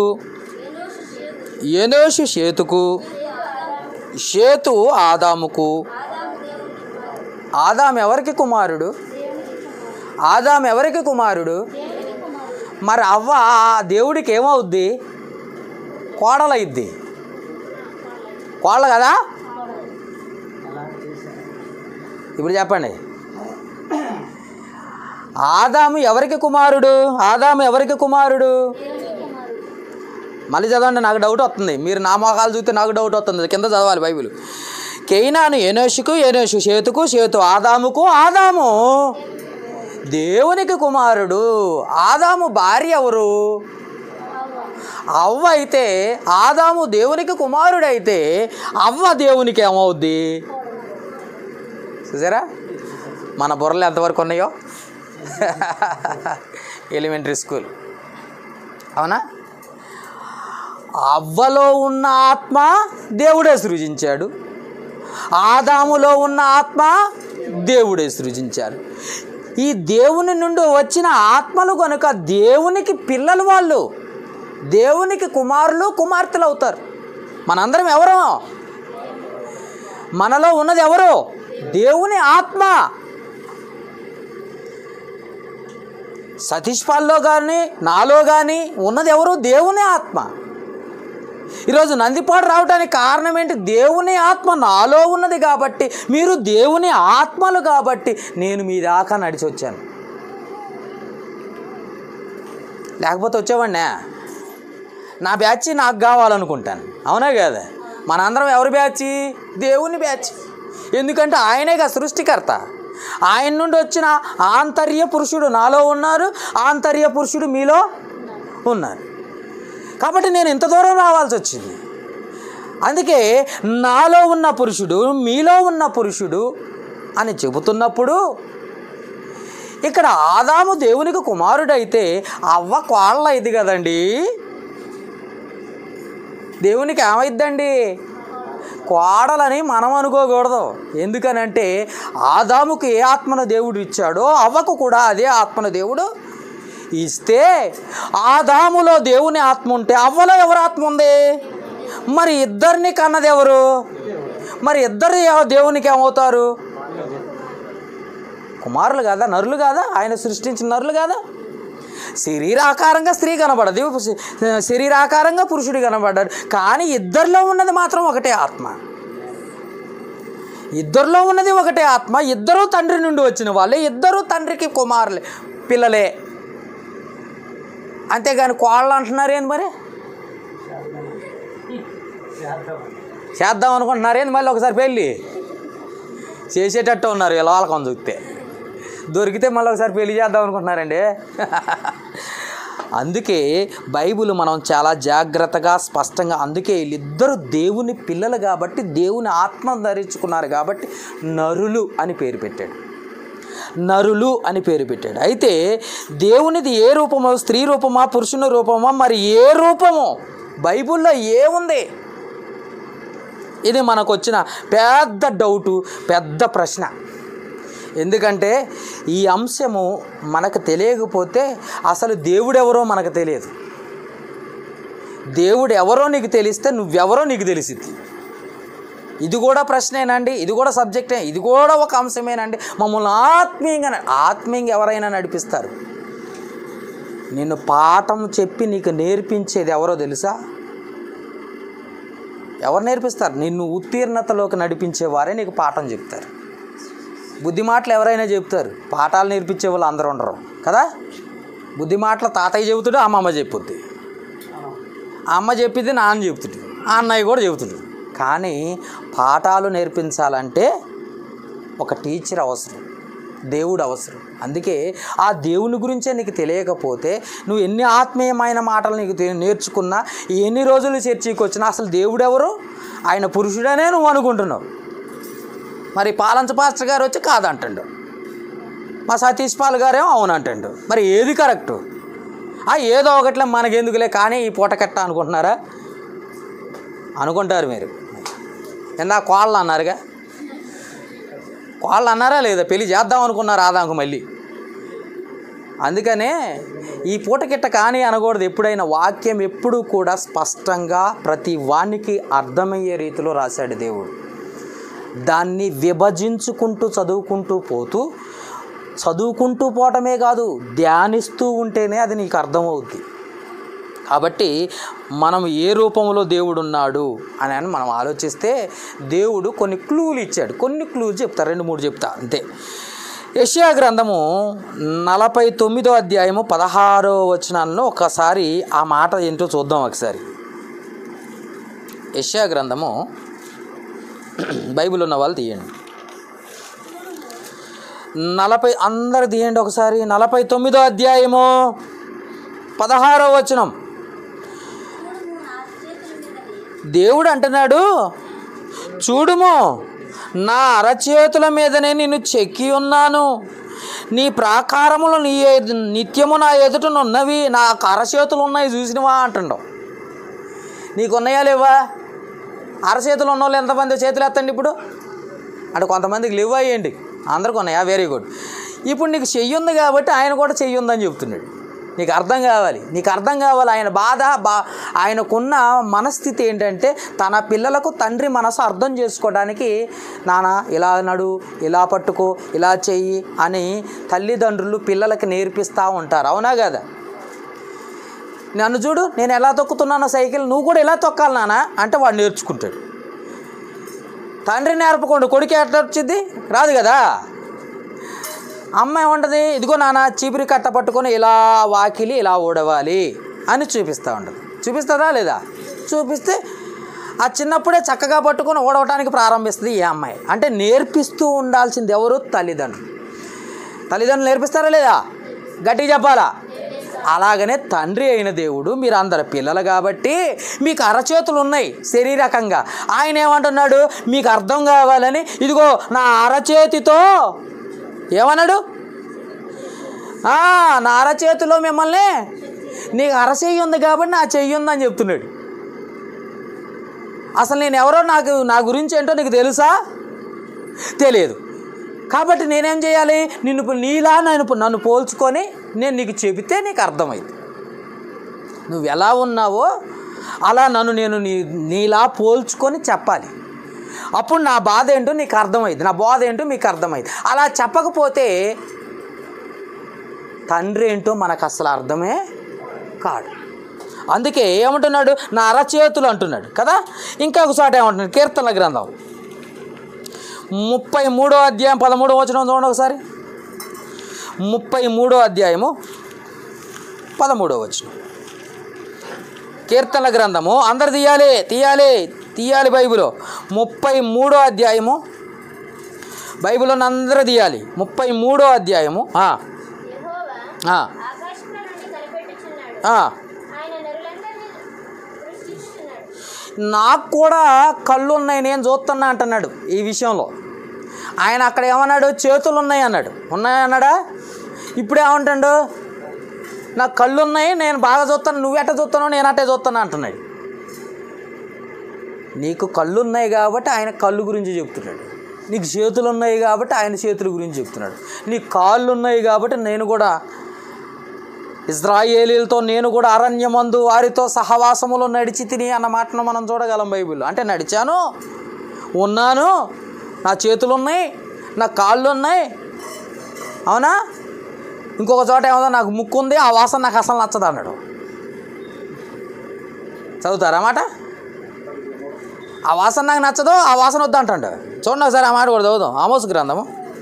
ఎనోషు షేతుకు షేతు ఆదాముకు ఆదాం ఎవరికి కుమారుడు ఆదాం ఎవరికి కుమారుడు మరి అవ్వ ఆ దేవుడికి ఏమవుద్ది కోడలయిద్ది కోడలు కదా ఇప్పుడు చెప్పండి ఆదాము ఎవరికి కుమారుడు ఆదాము ఎవరికి కుమారుడు మళ్ళీ చదవండి నాకు డౌట్ వస్తుంది మీరు నా మొఖాలు చూస్తే నాకు డౌట్ వస్తుంది కింద చదవాలి బైబిల్ కెయినాను ఎనోషుకు ఎనోషు చేతుకు చేతు ఆదాముకు ఆదాము దేవునికి కుమారుడు ఆదాము భార్య ఎవరు అవ్వ అయితే ఆదాము దేవునికి కుమారుడైతే అవ్వ దేవునికి ఏమవుద్ది చూసారా మన బుర్రలు ఎంతవరకు ఉన్నాయో ఎలిమెంటరీ స్కూల్ అవునా అవ్వలో ఉన్న ఆత్మ దేవుడే సృజించాడు ఆదాములో ఉన్న ఆత్మ దేవుడే సృజించాడు ఈ దేవుని నుండి వచ్చిన ఆత్మలు కనుక దేవునికి పిల్లలు వాళ్ళు దేవునికి కుమారులు కుమార్తెలు అవుతారు మనందరం ఎవరు మనలో ఉన్నది ఎవరు దేవుని ఆత్మ సతీష్ పాల్లో కానీ నాలో కానీ ఉన్నది ఎవరు దేవుని ఆత్మ ఈరోజు నందిపాడు రావడానికి కారణం ఏంటి దేవుని ఆత్మ నాలో ఉన్నది కాబట్టి మీరు దేవుని ఆత్మలు కాబట్టి నేను మీ దాకా నడిచి వచ్చాను లేకపోతే వచ్చేవాడినా నా బ్యాచ్ నాకు కావాలనుకుంటాను అవునా కదా మనందరం ఎవరి బ్యాచ్ దేవుని బ్యాచ్ ఎందుకంటే ఆయనేగా సృష్టికర్త ఆయన నుండి వచ్చిన ఆంతర్య పురుషుడు నాలో ఉన్నారు ఆంతర్య పురుషుడు మీలో ఉన్నారు కాబట్టి నేను ఇంత దూరం రావాల్సి వచ్చింది అందుకే నాలో ఉన్న పురుషుడు మీలో ఉన్న పురుషుడు అని చెబుతున్నప్పుడు ఇక్కడ ఆదాము దేవునికి కుమారుడైతే అవ్వ కోళ్ళ ఇది కదండి దేవునికి ఏమైద్దండి కోడలని మనం అనుకోకూడదు ఎందుకనంటే ఆదాముకు ఏ ఆత్మను దేవుడు ఇచ్చాడో అవ్వకు కూడా అదే ఆత్మను దేవుడు ఇస్తే ఆదాములో దేవుని ఆత్మ ఉంటే అవ్వలో ఎవరు ఆత్మ ఉంది మరి ఇద్దరిని కన్నది ఎవరు మరి ఇద్దరు ఎవ- దేవునికి ఏమవుతారు కుమారులు కాదా నరులు కాదా ఆయన సృష్టించిన నరులు కాదా శరీరాకారంగా స్త్రీ కనబడదు శరీరాకారంగా పురుషుడు కనబడ్డాడు కానీ ఇద్దరిలో ఉన్నది మాత్రం ఒకటే ఆత్మ ఇద్దరిలో ఉన్నది ఒకటే ఆత్మ ఇద్దరు తండ్రి నుండి వచ్చిన వాళ్ళే ఇద్దరు తండ్రికి కుమారులే పిల్లలే అంతేగాని కోళ్ళు అంటున్నారు ఏంది మరి చేద్దాం అనుకుంటున్నారు ఏంది మళ్ళీ ఒకసారి పెళ్ళి చేసేటట్టు ఉన్నారు ఇలా వాళ్ళకం చూస్తే దొరికితే మళ్ళీ ఒకసారి పెళ్లి చేద్దాం అనుకుంటున్నారండి అందుకే బైబిల్ మనం చాలా జాగ్రత్తగా స్పష్టంగా అందుకే వీళ్ళిద్దరూ దేవుని పిల్లలు కాబట్టి దేవుని ఆత్మ ధరించుకున్నారు కాబట్టి నరులు అని పేరు పెట్టాడు నరులు అని పేరు పెట్టాడు అయితే దేవునిది ఏ రూపమో స్త్రీ రూపమా పురుషుని రూపమా మరి ఏ రూపమో బైబిల్లో ఏముంది ఇది మనకు వచ్చిన పెద్ద డౌటు పెద్ద ప్రశ్న ఎందుకంటే ఈ అంశము మనకు తెలియకపోతే అసలు దేవుడెవరో మనకు తెలియదు దేవుడు ఎవరో నీకు తెలిస్తే నువ్వెవరో నీకు తెలిసిద్ది ఇది కూడా ప్రశ్నేనండి ఇది కూడా సబ్జెక్టే ఇది కూడా ఒక అంశమేనండి మమ్మల్ని ఆత్మీయంగా న- ఆత్మీయంగా ఎవరైనా నడిపిస్తారు నిన్ను పాఠం చెప్పి నీకు నేర్పించేది ఎవరో తెలుసా ఎవరు నేర్పిస్తారు నిన్ను ఉత్తీర్ణతలోకి నడిపించే వారే నీకు పాఠం చెప్తారు బుద్ధి మాటలు ఎవరైనా చెప్తారు పాఠాలు నేర్పించే వాళ్ళు అందరూ ఉండరు కదా బుద్ధి మాటలు తాతయ్య చెబుతాడు అమ్మమ్మ చెప్పుద్ది అమ్మ చెప్పింది నాన్న చెబుతుడు ఆ అన్నయ్య కూడా చెబుతుడు కానీ పాఠాలు నేర్పించాలంటే ఒక టీచర్ అవసరం దేవుడు అవసరం అందుకే ఆ దేవుని గురించే నీకు తెలియకపోతే నువ్వు ఎన్ని ఆత్మీయమైన మాటలు నీకు తె- నేర్చుకున్నా ఎన్ని రోజులు చర్చికి వచ్చినా అసలు దేవుడు ఎవరు ఆయన పురుషుడనే నువ్వు అనుకుంటున్నావు మరి పాలంచ పాస్టర్ గారు వచ్చి కాదంటాడు మా సతీష్ పాల్ గారేమో అవునంటాడు మరి ఏది కరెక్టు ఆ ఏదో ఒకట్లే మనకెందుకులే కానీ ఈ పూట కట్ట అనుకుంటున్నారా అనుకుంటారు మీరు ఇందా కోళ్ళు అన్నారుగా కోళ్ళు అన్నారా లేదా పెళ్లి చేద్దాం అనుకున్నారు ఆదాంకు మళ్ళీ అందుకనే ఈ పూటకిట్ట కానీ అనకూడదు ఎప్పుడైనా వాక్యం ఎప్పుడూ కూడా స్పష్టంగా ప్రతి వానికి అర్థమయ్యే రీతిలో రాశాడు దేవుడు దాన్ని విభజించుకుంటూ చదువుకుంటూ పోతూ చదువుకుంటూ పోవటమే కాదు ధ్యానిస్తూ ఉంటేనే అది నీకు అర్థమవుద్ది కాబట్టి మనం ఏ రూపంలో దేవుడు ఉన్నాడు అని అని మనం ఆలోచిస్తే దేవుడు కొన్ని క్లూలు ఇచ్చాడు కొన్ని క్లూలు చెప్తా రెండు మూడు చెప్తా అంతే యెషయా గ్రంథము నలభై తొమ్మిదో అధ్యాయము పదహారో వచనాల్లో ఒకసారి ఆ మాట ఏంటో చూద్దాం ఒకసారి యెషయా గ్రంథము బైబిల్ ఉన్న వాళ్ళు తీయండి నలభై అందరు తీయండి ఒకసారి నలభై తొమ్మిదో అధ్యాయము పదహారో వచనం దేవుడు అంటున్నాడు చూడుము నా అరచేతుల మీదనే నిన్ను చెక్కి ఉన్నాను నీ ప్రాకారములు నీ ఎదు- నిత్యము నా ఎదుటనున్నవి నా అరచేతులు ఉన్నాయి చూసినవా అంటుండవు నీకు ఉన్నాయా లేవా అరచేతులు ఉన్న వాళ్ళు ఎంతమంది చేతులు ఎత్తండి ఇప్పుడు అంటే కొంతమందికి లేవు అయ్యండి అందరికి ఉన్నాయా వెరీ గుడ్ ఇప్పుడు నీకు చెయ్యి ఉంది కాబట్టి ఆయన కూడా చెయ్యి ఉందని చెప్తున్నాడు నీకు అర్థం కావాలి నీకు అర్థం కావాలి ఆయన బాధ బా ఆయనకున్న మనస్థితి ఏంటంటే తన పిల్లలకు తండ్రి మనసు అర్థం చేసుకోవడానికి నాన్న ఇలా నడు ఇలా పట్టుకో ఇలా చెయ్యి అని తల్లిదండ్రులు పిల్లలకి నేర్పిస్తూ ఉంటారు అవునా కదా నన్ను చూడు నేను ఎలా తొక్కుతున్నానో సైకిల్ నువ్వు కూడా ఎలా తొక్కాలి నాన్న అంటే వాడు నేర్చుకుంటాడు తండ్రి నేర్పకుండా కొడుకు ఎట్లా వచ్చింది రాదు కదా అమ్మ ఏముంటుంది ఇదిగో నాన్న చీపిరి కట్ట పట్టుకొని ఇలా వాకిలి ఇలా ఊడవాలి అని చూపిస్తూ ఉంటుంది చూపిస్తుందా లేదా చూపిస్తే ఆ చిన్నప్పుడే చక్కగా పట్టుకొని ఊడవటానికి ప్రారంభిస్తుంది ఈ అమ్మాయి అంటే నేర్పిస్తూ ఉండాల్సింది ఎవరు తల్లిదండ్రులు తల్లిదండ్రులు నేర్పిస్తారా లేదా గట్టిగా చెప్పాలా అలాగనే తండ్రి అయిన దేవుడు మీరు అందరు పిల్లలు కాబట్టి మీకు అరచేతులు ఉన్నాయి శరీరకంగా ఆయన ఏమంటున్నాడు మీకు అర్థం కావాలని ఇదిగో నా అరచేతితో ఏమన్నాడు "ఆ, నా అరచేతిలో మిమ్మల్ని నీకు అరచెయ్యి ఉంది కాబట్టి నా చెయ్యి ఉందని చెప్తున్నాడు అసలు నేను ఎవరో నాకు నా గురించి ఏంటో నీకు తెలుసా తెలియదు కాబట్టి నేనేం చేయాలి నిన్ను ఇప్పుడు నీలా నన్ను నన్ను పోల్చుకొని నేను నీకు చెబితే నీకు అర్థమైంది నువ్వు ఎలా ఉన్నావో అలా నన్ను నేను నీ నీలా పోల్చుకొని చెప్పాలి అప్పుడు నా బాధ ఏంటో నీకు అర్థమైంది నా బాధ ఏంటో మీకు అర్థమైంది అలా చెప్పకపోతే తండ్రి ఏంటో మనకు అసలు అర్థమే కాడు అందుకే ఏమంటున్నాడు నా అరచేతులు అంటున్నాడు కదా ఇంకా ఒకసారి ఏమంటున్నాడు కీర్తనల గ్రంథం ముప్పై మూడో అధ్యాయం పదమూడో వచనం చూడండి ఒకసారి ముప్పై మూడో అధ్యాయము పదమూడో వచనం కీర్తనల గ్రంథము అందరు తీయాలి తీయాలి తీయాలి బైబిల్ ముప్పై మూడో అధ్యాయము బైబిల్ని అందరూ తీయాలి ముప్పై మూడో అధ్యాయము ఆ, యెహోవా ఆ, ఆకాశంలో నుండి కనిపెట్టుచున్నాడు ఆ. ఆయన నరులందరినీ సృష్టించుచున్నాడు నాకు కూడా కళ్ళు ఉన్నాయి నేను చూస్తున్నా అంటున్నాడు ఈ విషయంలో ఆయన అక్కడ ఏమన్నాడు చేతులు ఉన్నాయి అన్నాడు ఉన్నాయి అన్నాడా ఇప్పుడు ఏమంటాడు నాకు కళ్ళు ఉన్నాయి నేను బాగా చూస్తాను నువ్వు ఎట్ట చూస్తున్నావు నేను అట్టే చూస్తాను అంటున్నాడు నీకు కళ్ళు ఉన్నాయి కాబట్టి ఆయన కళ్ళు గురించి చెప్తున్నాడు నీకు చేతులు ఉన్నాయి కాబట్టి ఆయన చేతుల గురించి చెప్తున్నాడు నీకు కాళ్ళు ఉన్నాయి కాబట్టి నేను కూడా ఇజ్రాయేలీలతో నేను కూడా అరణ్యమందు వారితో సహవాసములో నడిచి తిని అన్న మాటను మనం చూడగలం బైబిల్లో అంటే నడిచాను ఉన్నాను నా చేతులు ఉన్నాయి నా కాళ్ళు ఉన్నాయి అవునా ఇంకొక చోట ఏమో నాకు ముక్కు ఉంది ఆ వాసన నాకు అసలు నచ్చదు అన్నాడు చదువుతారా మాట ఆ వాసన నాకు నచ్చదు ఆ వాసన వద్దు అంటాడు చూడండి ఒకసారి ఆ మాట కూడా చదువుదాం ఆమోసు గ్రంథము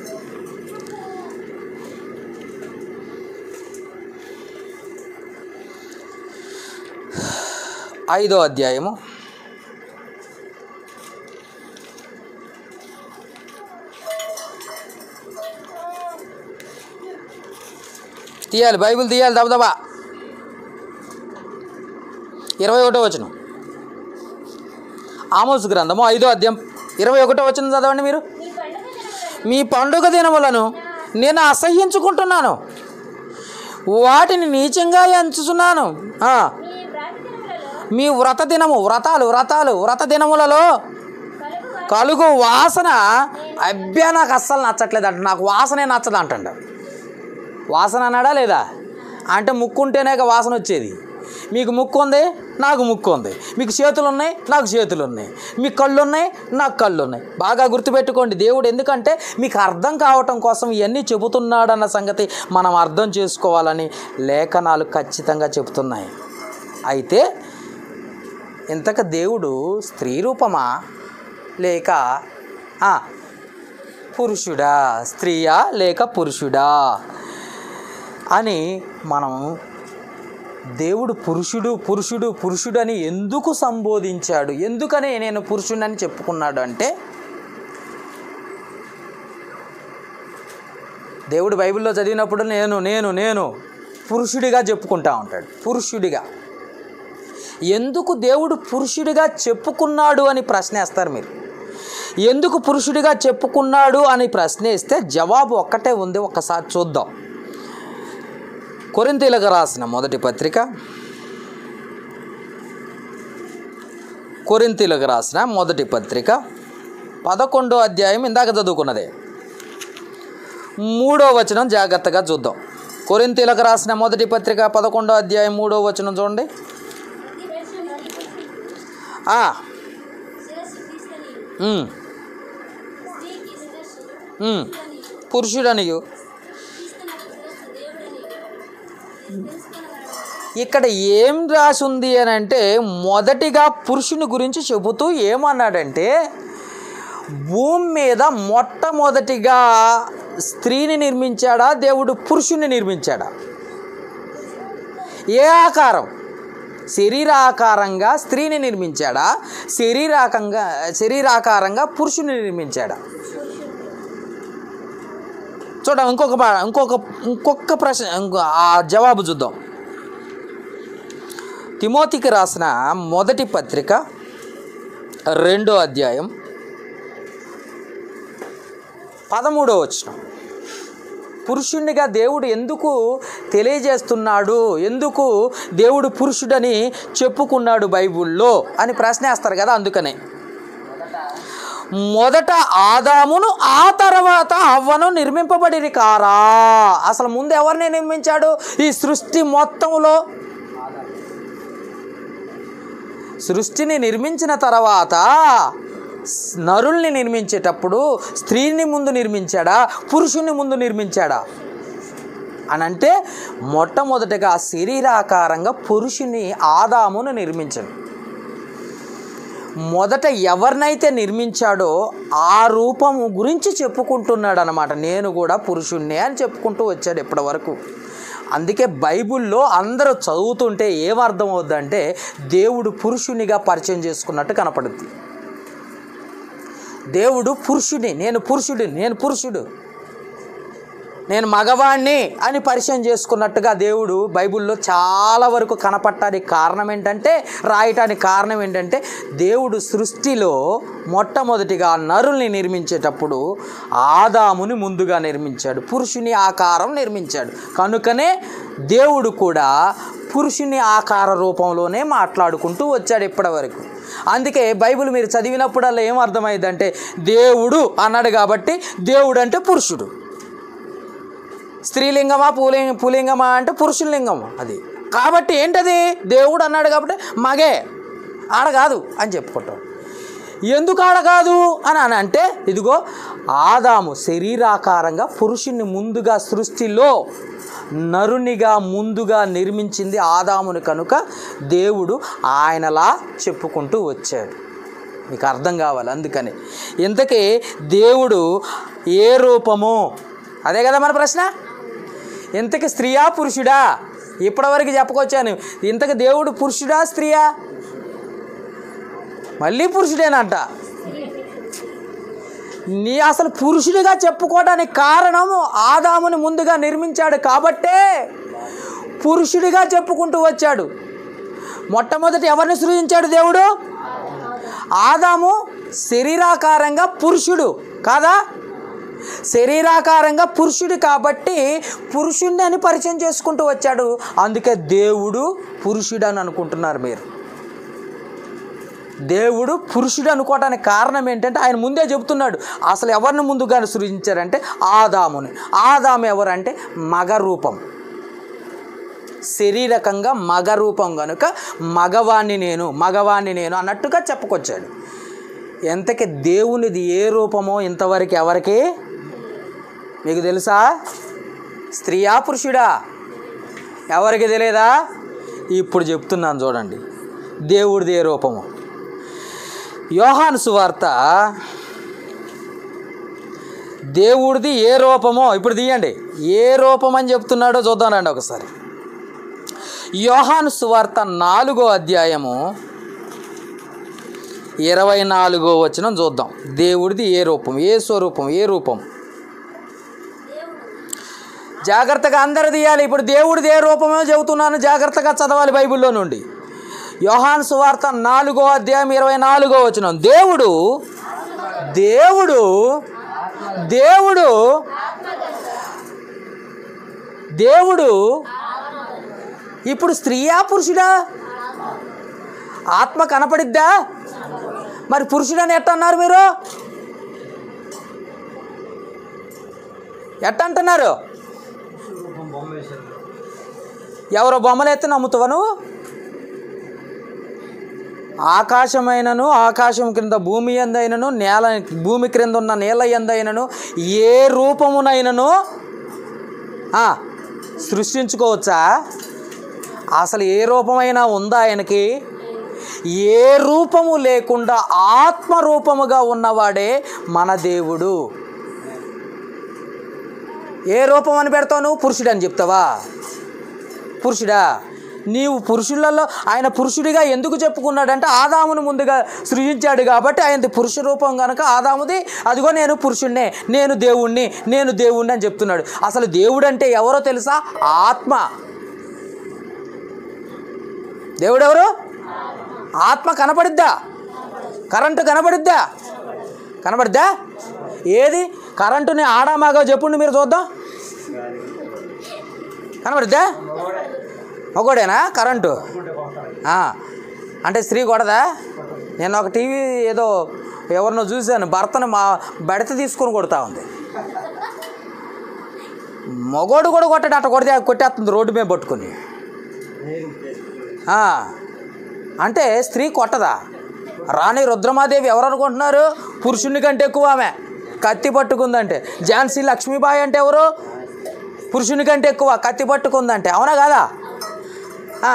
ఐదో అధ్యాయము తీయాలి బైబిల్ తీయాలి దబదబా ఇరవై ఒకటో వచనం ఆమోసు గ్రంథము ఐదో అధ్యాయం ఇరవై ఒకటో వచనం చదవండి మీరు మీ పండుగ దినములను మీ పండుగ దినములను నేను అసహ్యించుకుంటున్నాను వాటిని నీచంగా ఎంచుచున్నాను ఆ, మీ వ్రాత దినములలో మీ వ్రత దినము వ్రతాలు వ్రతాలు వ్రత దినములలో కలుగు కలుగు వాసన అబ్బా నాకు అస్సలు నచ్చట్లేదు అంట నాకు వాసనే నచ్చదు అంటండ వాసన అన్నాడా లేదా అంటే ముక్కు ఉంటేనే ఇక వాసన వచ్చేది మీకు ముక్కు ఉంది నాకు ముక్కు ఉంది మీకు చేతులు ఉన్నాయి నాకు చేతులు ఉన్నాయి మీకు కళ్ళు ఉన్నాయి నాకు కళ్ళు ఉన్నాయి బాగా గుర్తుపెట్టుకోండి దేవుడు ఎందుకంటే మీకు అర్థం కావటం కోసం ఇవన్నీ చెబుతున్నాడన్న సంగతి మనం అర్థం చేసుకోవాలని లేఖనాలు ఖచ్చితంగా చెబుతున్నాయి అయితే ఇంతక దేవుడు స్త్రీ రూపమా లేక ఆ, పురుషుడా స్త్రీయా లేక పురుషుడా అని మనం దేవుడు పురుషుడు పురుషుడు పురుషుడు అని ఎందుకు సంబోధించాడు ఎందుకని నేను పురుషుడని చెప్పుకున్నాడు అంటే దేవుడు బైబిల్లో చదివినప్పుడు నేను నేను నేను పురుషుడిగా చెప్పుకుంటా ఉంటాడు పురుషుడిగా ఎందుకు దేవుడు పురుషుడిగా చెప్పుకున్నాడు అని ప్రశ్నేస్తారు మీరు ఎందుకు పురుషుడిగా చెప్పుకున్నాడు అని ప్రశ్నిస్తే జవాబు ఒక్కటే ఉంది ఒక్కసారి చూద్దాం కొరింతీలకు రాసిన మొదటి పత్రిక కొరింతీలకు రాసిన మొదటి పత్రిక పదకొండో అధ్యాయం ఇందాక చదువుకున్నదే మూడో వచనం జాగ్రత్తగా చూద్దాం కొరింతీలకు రాసిన మొదటి పత్రిక పదకొండో అధ్యాయం మూడో వచనం చూడండి ఆ, శిరస్సు క్రీస్తుని ఉమ్, స్త్రీకి శిరస్సు ఉమ్, పురుషుడనియు క్రీస్తునకు శిరస్సు దేవుడని తెలుసుకొనగలడు ఇక్కడ ఏం రాసి ఉంది అని అంటే మొదటిగా పురుషుని గురించి చెబుతూ ఏమన్నాడంటే భూమి మీద మొట్టమొదటిగా స్త్రీని నిర్మించాడా దేవుడు పురుషుని నిర్మించాడా ఏ ఆకారం శరీరాకారంగా స్త్రీని నిర్మించాడా శరీరాకంగా శరీరాకారంగా పురుషుని నిర్మించాడా చూద్దాం ఇంకొక పా- ఇంకొక ఇంకొక ప్రశ్న ఇంకో ఆ జవాబు చూద్దాం తిమోతికి రాసిన మొదటి పత్రిక రెండో అధ్యాయం పదమూడో వచనం పురుషుణ్ణిగా దేవుడు ఎందుకు తెలియజేస్తున్నాడు ఎందుకు దేవుడు పురుషుడని చెప్పుకున్నాడు బైబిల్లో అని ప్రశ్నేస్తారు కదా అందుకనే మొదట ఆదామును ఆ తర్వాత అవ్వను నిర్మింపబడిరి కారా అసలు ముందు ఎవరిని నిర్మించాడు ఈ సృష్టి మొత్తంలో సృష్టిని నిర్మించిన తర్వాత స్- నరుల్ని నిర్మించేటప్పుడు స్త్రీని ముందు నిర్మించాడా పురుషుని ముందు నిర్మించాడా అని అంటే మొట్టమొదటిగా శరీరాకారంగా పురుషుని ఆదామును నిర్మించను మొదట ఎవరినైతే నిర్మించాడో ఆ రూపము గురించి చెప్పుకుంటున్నాడు అనమాట నేను కూడా పురుషుణ్ణే అని చెప్పుకుంటూ వచ్చాడు ఇప్పటి వరకు అందుకే బైబిల్లో అందరూ చదువుతుంటే ఏమర్థం అవుద్దంటే దేవుడు పురుషునిగా పరిచయం చేసుకున్నట్టు కనపడుద్ది దేవుడు పురుషుడి నేను పురుషుడి నేను పురుషుడు నేను మగవాణ్ణి అని పరిచయం చేసుకున్నట్టుగా దేవుడు బైబిల్లో చాలా వరకు కనపడటానికి కారణం ఏంటంటే రాయటానికి కారణం ఏంటంటే దేవుడు సృష్టిలో మొట్టమొదటిగా నరుల్ని నిర్మించేటప్పుడు ఆదాముని ముందుగా నిర్మించాడు పురుషుని ఆకారం నిర్మించాడు కనుకనే దేవుడు కూడా పురుషుని ఆకార రూపంలోనే మాట్లాడుకుంటూ వచ్చాడు ఇప్పటివరకు అందుకే బైబిల్ మీరు చదివినప్పుడల్లా ఏం అర్థమైందంటే దేవుడు అన్నాడు కాబట్టి దేవుడు అంటే పురుషుడు స్త్రీలింగమా పూలింగ పులింగమా అంటే పురుషుల లింగము అది కాబట్టి ఏంటది దేవుడు అన్నాడు కాబట్టి మగే ఆడ కాదు అని చెప్పుకుంటాం ఎందుకు ఆడ కాదు అని అని అంటే ఇదిగో ఆదాము శరీరాకారంగా పురుషుణ్ణి ముందుగా సృష్టిలో నరునిగా ముందుగా నిర్మించింది ఆదాముని కనుక దేవుడు ఆయనలా చెప్పుకుంటూ వచ్చాడు మీకు అర్థం కావాలి అందుకని ఇంతకీ దేవుడు ఏ రూపము అదే కదా మన ప్రశ్న ఇంతకి స్త్రీయా పురుషుడా ఇప్పటివరకు చెప్పుకొచ్చాను ఇంతకు దేవుడు పురుషుడా స్త్రీయా మళ్ళీ పురుషుడేనంట నీ అసలు పురుషుడిగా చెప్పుకోవడానికి కారణము ఆదాముని ముందుగా నిర్మించాడు కాబట్టే పురుషుడిగా చెప్పుకుంటూ వచ్చాడు మొట్టమొదటి ఎవరిని సృజించాడు దేవుడు ఆదాము శరీరాకారంగా పురుషుడు కాదా శరీరాకారంగా పురుషుడు కాబట్టి పురుషుడిని అని పరిచయం చేసుకుంటూ వచ్చాడు అందుకే దేవుడు పురుషుడు అని అనుకుంటున్నారు మీరు దేవుడు పురుషుడు అనుకోవడానికి కారణం ఏంటంటే ఆయన ముందే చెబుతున్నాడు అసలు ఎవరిని ముందుగా సృజించారంటే ఆదాముని ఆదాము ఎవరంటే మగ రూపం శరీరకంగా మగ రూపం కనుక మగవాణ్ణి నేను మగవాణ్ణి నేను అన్నట్టుగా చెప్పుకొచ్చాడు ఎంతకి దేవునిది ఏ రూపమో ఇంతవరకు ఎవరికి మీకు తెలుసా స్త్రీయా పురుషుడా ఎవరికి తెలియదా ఇప్పుడు చెప్తున్నాను చూడండి దేవుడిది ఏ రూపము యోహాను సువార్త దేవుడిది ఏ రూపమో ఇప్పుడు తీయండి ఏ రూపం అని చెప్తున్నాడో చూద్దానండి ఒకసారి యోహాను సువార్త నాలుగో అధ్యాయము ఇరవై నాలుగో వచనం చూద్దాం దేవుడిది ఏ రూపం ఏ స్వరూపం ఏ రూపం జాగ్రత్తగా అందరు తీయాలి ఇప్పుడు దేవుడిది ఏ రూపమో చెబుతున్నాను జాగ్రత్తగా చదవాలి బైబిల్లో నుండి యోహాన్ సువార్త నాలుగో అధ్యాయం ఇరవై నాలుగో వచనం దేవుడు దేవుడు దేవుడు దేవుడు ఇప్పుడు స్త్రీయా పురుషుడా ఆత్మ కనపడిద్దా మరి పురుషుడని ఎట్ట అన్నారు మీరు ఎట్ట అంటున్నారు ఎవరో బొమ్మలు ఎత్తి నమ్ముతావా నువ్వు ఆకాశమైనను ఆకాశం క్రింద భూమి ఎందైనను నేల భూమి క్రింద ఉన్న నేల ఎందైనను ఏ రూపమునైనను ఆ, సృష్టించుకోవచ్చా అసలు ఏ రూపమైనా ఉందా ఆయనకి ఏ రూపము లేకుండా ఆత్మ రూపముగా ఉన్నవాడే మన దేవుడు ఏ రూపం అని పెడతావు నువ్వు పురుషుడు అని చెప్తావా పురుషుడా నీవు పురుషులలో ఆయన పురుషుడిగా ఎందుకు చెప్పుకున్నాడంటే ఆదామును ముందుగా సృజించాడు కాబట్టి ఆయనది పురుష రూపం కనుక ఆదాముది అదిగో నేను పురుషుణ్ణే నేను దేవుణ్ణి నేను దేవుణ్ణి అని చెప్తున్నాడు అసలు దేవుడు అంటే ఎవరో తెలుసా ఆత్మ దేవుడు ఎవరు ఆత్మ కనపడిద్దా కరెంటు కనపడిద్దా కనపడిద్దా ఏది కరెంటుని ఆడామాగా చెప్పుండి మీరు చూద్దాం కనపడిద్దా మగోడేనా కరెంటు ఆ, అంటే స్త్రీ కొడదా నేను ఒక టీవీ ఏదో ఎవరినో చూశాను భర్తను మా బెడత తీసుకొని కొడతా ఉంది మగోడు కూడా కొట్టాడు అట్ట కొడితే కొట్టేస్తుంది రోడ్డు మీద పట్టుకొని ఆ, అంటే స్త్రీ కొట్టదా రాణి రుద్రమాదేవి ఎవరు అనుకుంటున్నారు పురుషుని కంటే ఎక్కువ ఆమె కత్తి పట్టుకుందంటే ఝాన్సీ లక్ష్మీబాయి అంటే ఎవరు పురుషుని కంటే ఎక్కువ కత్తి పట్టుకుందంటే అవునా కాదా ఆ.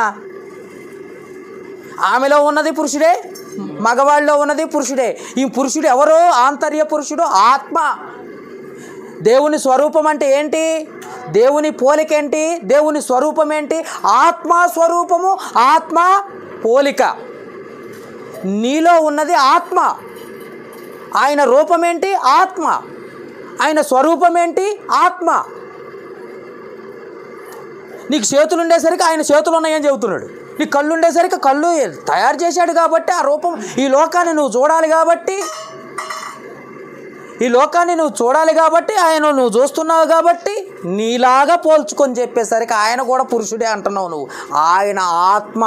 ఆమెలో ఉన్నది పురుషుడే మగవాళ్ళలో ఉన్నది పురుషుడే ఈ పురుషుడు ఎవరు ఆంతర్య పురుషుడు ఆత్మ దేవుని స్వరూపం అంటే ఏంటి దేవుని పోలిక ఏంటి దేవుని స్వరూపం ఏంటి ఆత్మ స్వరూపము ఆత్మ పోలిక నీలో ఉన్నది ఆత్మ ఆయన రూపం ఏంటి ఆత్మ ఆయన స్వరూపం ఏంటి ఆత్మ నీకు చేతులు ఉండేసరికి ఆయన చేతులు ఉన్నాయని చెబుతున్నాడు నీకు కళ్ళు ఉండేసరికి కళ్ళు తయారు చేశాడు కాబట్టి ఆ రూపం ఈ లోకాన్ని నువ్వు చూడాలి కాబట్టి ఈ లోకాన్ని నువ్వు చూడాలి కాబట్టి ఆయన నువ్వు చూస్తున్నావు కాబట్టి నీలాగా పోల్చుకొని చెప్పేసరికి ఆయన కూడా పురుషుడే అంటున్నావు నువ్వు ఆయన ఆత్మ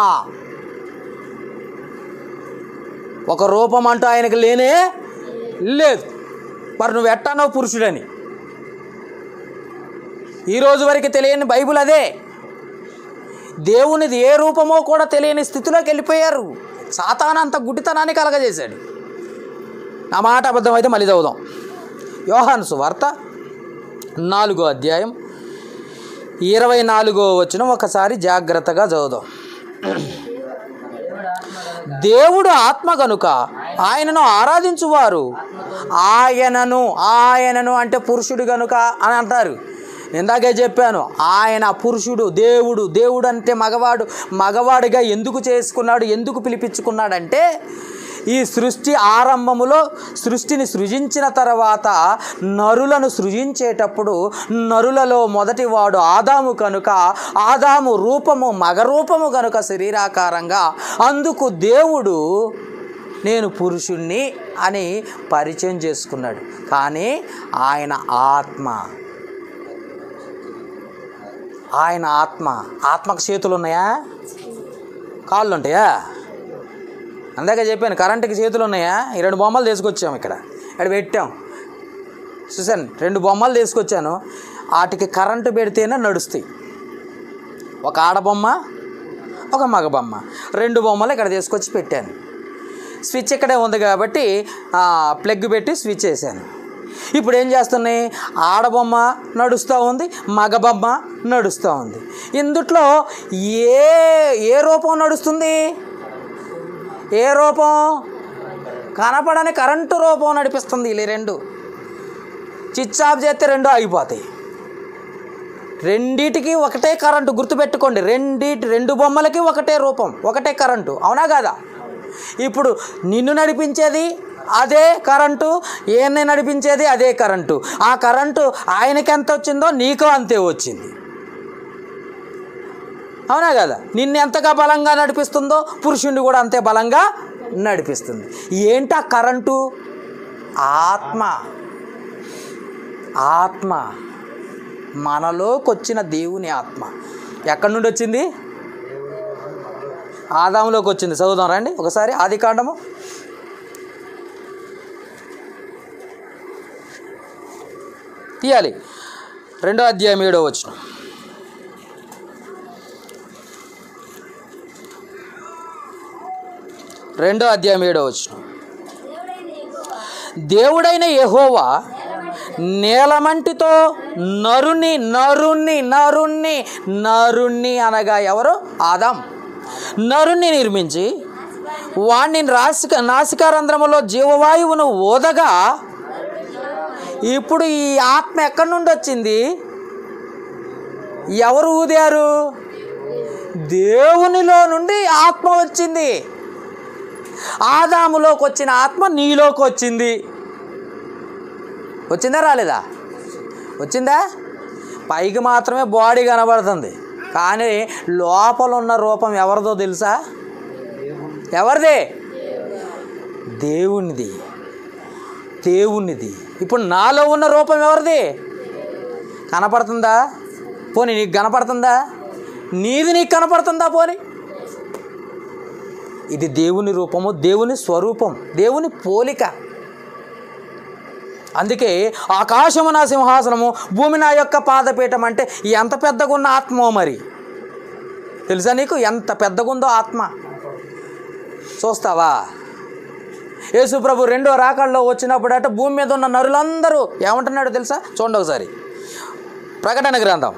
ఒక రూపం అంటూ ఆయనకు లేనే లేదు మరి నువ్వు ఎట్టానో పురుషుడని ఈ రోజు వరకు తెలియని బైబిల్ అదే దేవునిది ఏ రూపమో కూడా తెలియని స్థితిలోకి వెళ్ళిపోయారు సాతానంత గుడ్డితనాన్ని కలగజేశాడు నా మాట అబద్ధం అయితే మళ్ళీ చదువుదాం యోహాను సువార్త నాలుగో అధ్యాయం ఇరవై నాలుగో వచ్చిన ఒకసారి జాగ్రత్తగా చదువుదాం దేవుడు ఆత్మ గనుక ఆయనను ఆరాధించువారు ఆయనను ఆయనను అంటే పురుషుడు గనుక అని అంటారు ఇందాకే చెప్పాను ఆయన పురుషుడు దేవుడు దేవుడు అంటే మగవాడు మగవాడిగా ఎందుకు చేసుకున్నాడు ఎందుకు పిలిపించుకున్నాడంటే ఈ సృష్టి ఆరంభములో సృష్టిని సృజించిన తర్వాత నరులను సృజించేటప్పుడు నరులలో మొదటివాడు ఆదాము కనుక ఆదాము రూపము మగ రూపము కనుక శరీరాకారంగా అందుకు దేవుడు నేను పురుషుణ్ణి అని పరిచయం చేసుకున్నాడు కానీ ఆయన ఆత్మ ఆయన ఆత్మ ఆత్మకు చేతులు ఉన్నాయా కాళ్ళు ఉంటాయా అందాక చెప్పాను కరెంటుకి చేతులు ఉన్నాయా ఈ రెండు బొమ్మలు తీసుకొచ్చాము ఇక్కడ ఇక్కడ పెట్టాం చూసాను రెండు బొమ్మలు తీసుకొచ్చాను వాటికి కరెంటు పెడితేనే నడుస్తాయి ఒక ఆడబొమ్మ ఒక మగ బొమ్మ రెండు బొమ్మలు ఇక్కడ తీసుకొచ్చి పెట్టాను స్విచ్ ఇక్కడే ఉంది కాబట్టి ఆ, ప్లగ్ పెట్టి స్విచ్ వేసాను ఇప్పుడు ఏం చేస్తున్నాయి ఆడబొమ్మ నడుస్తూ ఉంది మగ బొమ్మ నడుస్తూ ఉంది ఇందుట్లో ఏ ఏ రూపం నడుస్తుంది ఏ రూపం కనపడని కరెంటు రూపం నడిపిస్తుంది వీళ్ళు ఈ రెండు స్విచ్ ఆఫ్ చేస్తే రెండు ఆగిపోతాయి రెండిటికి ఒకటే కరెంటు గుర్తుపెట్టుకోండి రెండిటి రెండు బొమ్మలకి ఒకటే రూపం ఒకటే కరెంటు అవునా కాదా ఇప్పుడు నిన్ను నడిపించేది అదే కరెంటు ఈయన్ని నడిపించేది అదే కరెంటు ఆ కరెంటు ఆయనకి ఎంత వచ్చిందో నీకు అంతే వచ్చింది అవునా కదా నిన్ను ఎంతగా బలంగా నడిపిస్తుందో పురుషుణ్ణి కూడా అంతే బలంగా నడిపిస్తుంది ఏంటి ఆ కరెంటు ఆత్మ ఆత్మ మనలోకి వచ్చిన దేవుని ఆత్మ ఎక్కడి నుండి వచ్చింది ఆదాములోకి వచ్చింది చదువుదాం రండి ఒకసారి ఆది కాండము తీయాలి రెండో అధ్యాయం ఏడో వచ్చిన రెండో అధ్యాయం ఏడో వచ్చిన దేవుడైన యెహోవా నేలమంటితో నరుని నరుణ్ణి నరుణ్ణి నరుణ్ణి అనగా ఎవరు ఆదాం నరుణ్ణి నిర్మించి వాణ్ణి రాసిక నాసికారంధ్రములో జీవవాయువును ఓదగా ఇప్పుడు ఈ ఆత్మ ఎక్కడి నుండి వచ్చింది ఎవరు ఊదారు దేవునిలో నుండి ఆత్మ వచ్చింది ఆదాములోకి వచ్చిన ఆత్మ నీలోకి వచ్చింది వచ్చిందా రాలేదా వచ్చిందా పైకి మాత్రమే బాడీ కనబడుతుంది కానీ లోపల ఉన్న రూపం ఎవరిదో తెలుసా ఎవరిది దేవునిది దేవునిది ఇప్పుడు నాలో ఉన్న రూపం ఎవరిది కనపడుతుందా పోనీ నీకు కనపడుతుందా నీది నీకు కనపడుతుందా పోనీ ఇది దేవుని రూపము దేవుని స్వరూపం దేవుని పోలిక అందుకే ఆకాశము నా సింహాసనము భూమి నా యొక్క పాదపీఠం అంటే ఎంత పెద్దగా ఉన్న ఆత్మో మరి తెలుసా నీకు ఎంత పెద్దగా ఉందో ఆత్మ చూస్తావా యేసు ప్రభు రెండో రాకల్లో వచ్చినప్పుడు అట భూమి మీద ఉన్న నరులందరూ ఏమంటున్నాడో తెలుసా చూడండి ఒకసారి ప్రకటన గ్రంథం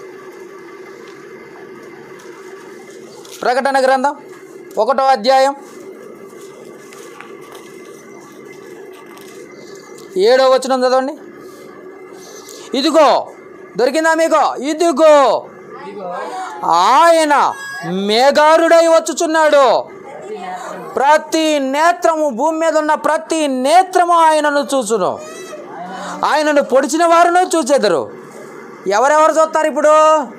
ప్రకటన గ్రంథం ఒకటో అధ్యాయం ఏడో వచనం చదవండి ఇదిగో దొరికిందా మీకు ఇదిగో ఆయన మేఘారుడై వచ్చుచున్నాడు ప్రతి నేత్రము భూమి మీద ఉన్న ప్రతి నేత్రము ఆయనను చూచును ఆయనను పొడిచిన వారును చూచెదరు ఎవరెవరు చూస్తారు ఇప్పుడు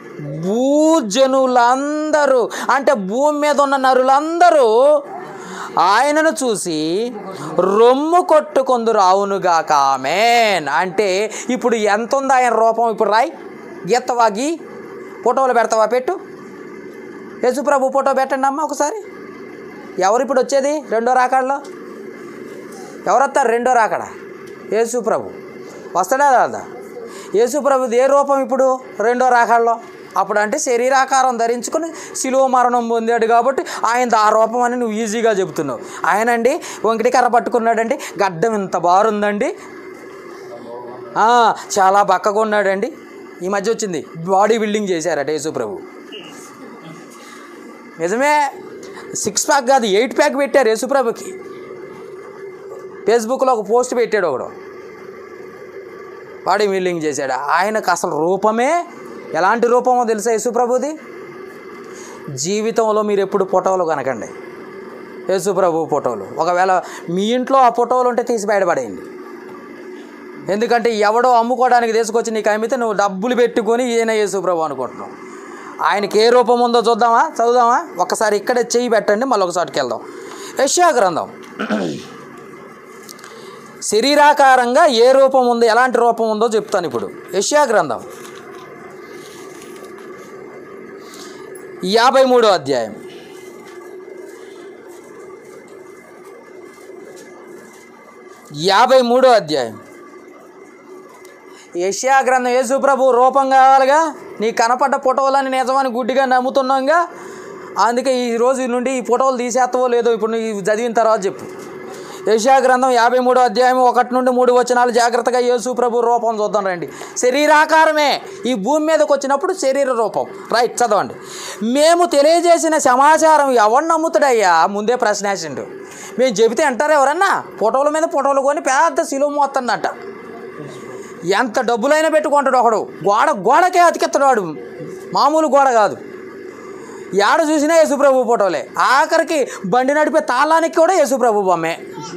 భూజనులందరూ అంటే భూమి మీద ఉన్న నరులందరూ ఆయనను చూసి రొమ్ము కొట్టుకొందురు అవునుగాక ఆమెన్ అంటే ఇప్పుడు ఎంత ఉంది ఆయన రూపం ఇప్పుడు రాయ్ గీత్తవా గీ ఫోటోలు పెడతావా పెట్టు యేసుప్రభు ఫోటో పెట్టండి అమ్మ ఒకసారి ఎవరు ఇప్పుడు వచ్చేది రెండో రాకాడలో ఎవరు వస్తారు రెండో రాకడ యేసుప్రభు వస్తాడా రాదా యేసుప్రభుది ఏ రూపం ఇప్పుడు రెండో రాకాడలో అప్పుడు అంటే శరీరాకారం ధరించుకొని శిలువ మరణం పొందాడు కాబట్టి ఆయన ఆ రూపం అని నువ్వు ఈజీగా చెబుతున్నావు ఆయన అండి వంకిటి కర్ర పట్టుకున్నాడండి గడ్డం ఇంత బారుందండి ఆ, చాలా బక్కగా ఉన్నాడండి ఈ మధ్య వచ్చింది బాడీ బిల్డింగ్ చేశారట యేసుప్రభు నిజమే సిక్స్ ప్యాక్ కాదు ఎయిట్ ప్యాక్ పెట్టారు యేసుప్రభుకి ఫేస్బుక్లో ఒక పోస్ట్ పెట్టాడు ఒకడు బాడీ బిల్డింగ్ చేశాడు ఆయనకు అసలు రూపమే ఎలాంటి రూపమో తెలుసా యేసుప్రభుది జీవితంలో మీరు ఎప్పుడు ఫోటోలు కనకండి యేసుప్రభు ఫోటోలు ఒకవేళ మీ ఇంట్లో ఆ ఫోటోలు ఉంటే తీసి బయటపడేయండి ఎందుకంటే ఎవడో అమ్ముకోవడానికి తీసుకొచ్చి నీకు అమ్మితే నువ్వు డబ్బులు పెట్టుకొని ఈయన యేసుప్రభు అనుకుంటున్నావు ఆయనకి ఏ రూపం ఉందో చూద్దామా చదువుదామా ఒక్కసారి ఇక్కడే చెయ్యి పెట్టండి మళ్ళీ ఒకసారికి వెళ్దాం యశ్యా గ్రంథం శరీరాకారంగా ఏ రూపం ఉంది ఎలాంటి రూపం ఉందో చెప్తాను ఇప్పుడు యశ్యా గ్రంథం యాభై మూడో అధ్యాయం యాభై మూడో అధ్యాయం యష్యా గ్రంథం యేసు ప్రభు రూపం కావాలిగా నీ కనపడ్డ ఫోటోలని నిజమని గుడ్డిగా నమ్ముతున్నాంగా అందుకే ఈ రోజు నుండి ఈ ఫోటోలు తీసేస్తావో లేదో ఇప్పుడు నువ్వు చదివిన తర్వాత చెప్పు యష్యా గ్రంథం యాభై మూడో అధ్యాయం ఒకటి నుండి మూడు వచనాలు జాగ్రత్తగా యేసు ప్రభు రూపం చూద్దాం రండి శరీరాకారమే ఈ భూమి మీదకి వచ్చినప్పుడు శరీర రూపం రైట్ చదవండి మేము తెలియజేసిన సమాచారం ఎవరు నమ్ముతాడయ్యా ముందే ప్రశ్న వేసిండు మేము చెబితే అంటారా ఎవరన్నా ఫోటోల మీద ఫోటోలు కొని పెద్ద శిలువ మోస్తుందంట ఎంత డబ్బులైనా పెట్టుకుంటాడు ఒకడు గోడ గోడకే అతికెత్తాడు వాడు మామూలు గోడ కాదు ఏడ చూసినా యేసుప్రభు ఫోటోలే ఆఖరికి బండి నడిపే తాళానికి కూడా యేసుప్రభు బొమ్మే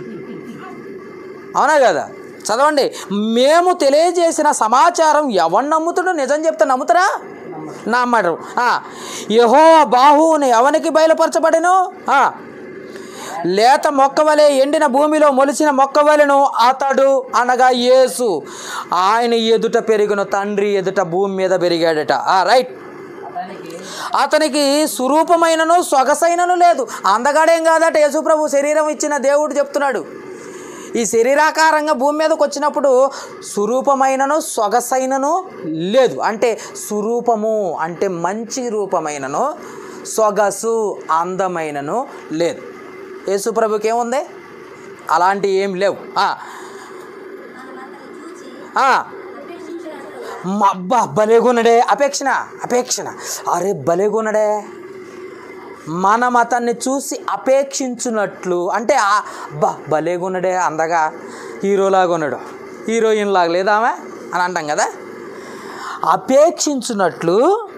అవునా కదా చదవండి మేము తెలియజేసిన సమాచారం ఎవరు నమ్ముతాడో నిజం చెప్తే నమ్ముతారా నమ్మడు యహో బాహువుని ఎవనికి బయలుపరచబడెను ఆ, లేత మొక్కవలే ఎండిన భూమిలో మొలిచిన మొక్కవలెను అతడు అనగా యేసు ఆయన ఎదుట పెరిగిన తండ్రి ఎదుట భూమి మీద పెరిగాడట ఆ రైట్ అతనికి స్వరూపమైనను సొగసైనను లేదు అందగాడేం కాదట యేసుప్రభు శరీరం ఇచ్చిన దేవుడు చెప్తున్నాడు ఈ శరీరాకారంగా భూమి మీదకి వచ్చినప్పుడు స్వరూపమైనను సొగసైనను లేదు అంటే స్వరూపము అంటే మంచి రూపమైనను సొగసు అందమైనను లేదు యేసుప్రభుకి ఏముంది అలాంటి ఏం లేవు ఆ, మనం అతన్ని చూచి ఆ, అపేక్షించినట్లు మా అబ్బా భలేగున్నడే అపేక్షణ అపేక్షణ అరే భలేగున్నడే మనం అతన్ని చూసి అపేక్షించున్నట్లు అంటే ఆ అబ్బా భలేగున్నడే అందగా హీరోలాగా ఉన్నాడు హీరోయిన్ లాగా లేదామె అని అంటాం కదా అపేక్షించున్నట్లు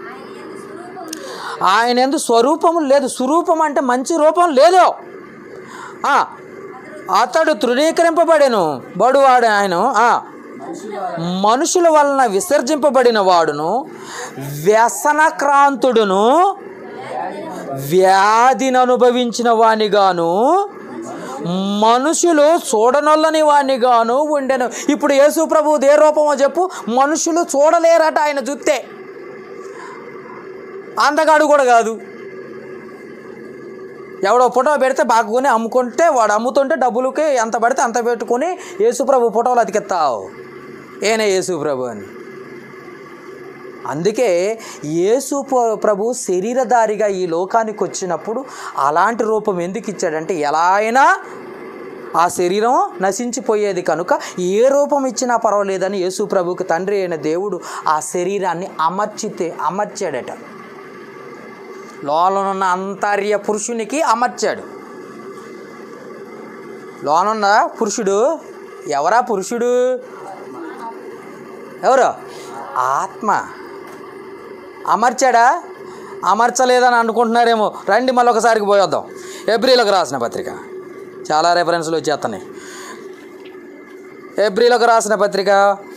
ఆయన ఆయన ఎందు స్వరూపము ఎందు స్వరూపము లేదు స్వరూపం అంటే మంచి రూపం లేదు ఆ, అతడు తృణీకరింపబడెను బడువాడు ఆయన ఆ, మనుషుల వలన విసర్జింపబడిన వాడును వ్యసనక్రాంతుడును వ్యాధిని అనుభవించిన వానిగాను మనుషులు చూడనొల్లని వానిగాను ఉండెను ఇప్పుడు యేసు ప్రభు ఏ రూపమో చెప్పు మనుషులు చూడలేరట ఆయన చూస్తే అందగాడు కూడా కాదు ఎవడో ఫోటో పెడితే బాగుని అమ్ముకుంటే వాడు అమ్ముతుంటే డబ్బులకి ఎంత పడితే అంత పెట్టుకుని యేసుప్రభు ఫోటోలు అతికెత్తావు ఏనే యేసుప్రభు అని అందుకే యేసు ప్ర- ప్రభు శరీరధారిగా ఈ లోకానికి వచ్చినప్పుడు అలాంటి రూపం ఎందుకు ఇచ్చాడంటే ఎలా అయినా ఆ శరీరం నశించిపోయేది కనుక ఏ రూపం ఇచ్చినా పర్వాలేదని యేసు ప్రభుకి తండ్రి అయిన దేవుడు ఆ శరీరాన్ని అమర్చితే అమర్చాడట లోనున్న అంతర్య పురుషునికి అమర్చాడు లోనున్న పురుషుడు ఎవరా పురుషుడు ఎవరు ఆత్మ అమర్చాడా అమర్చలేదని అనుకుంటున్నారేమో రండి మళ్ళీ ఒకసారికి పోయొద్దాం ఎబ్రిలకు రాసిన పత్రిక చాలా రెఫరెన్స్లు వచ్చేస్తున్నాయి ఎబ్రిలకు రాసిన పత్రిక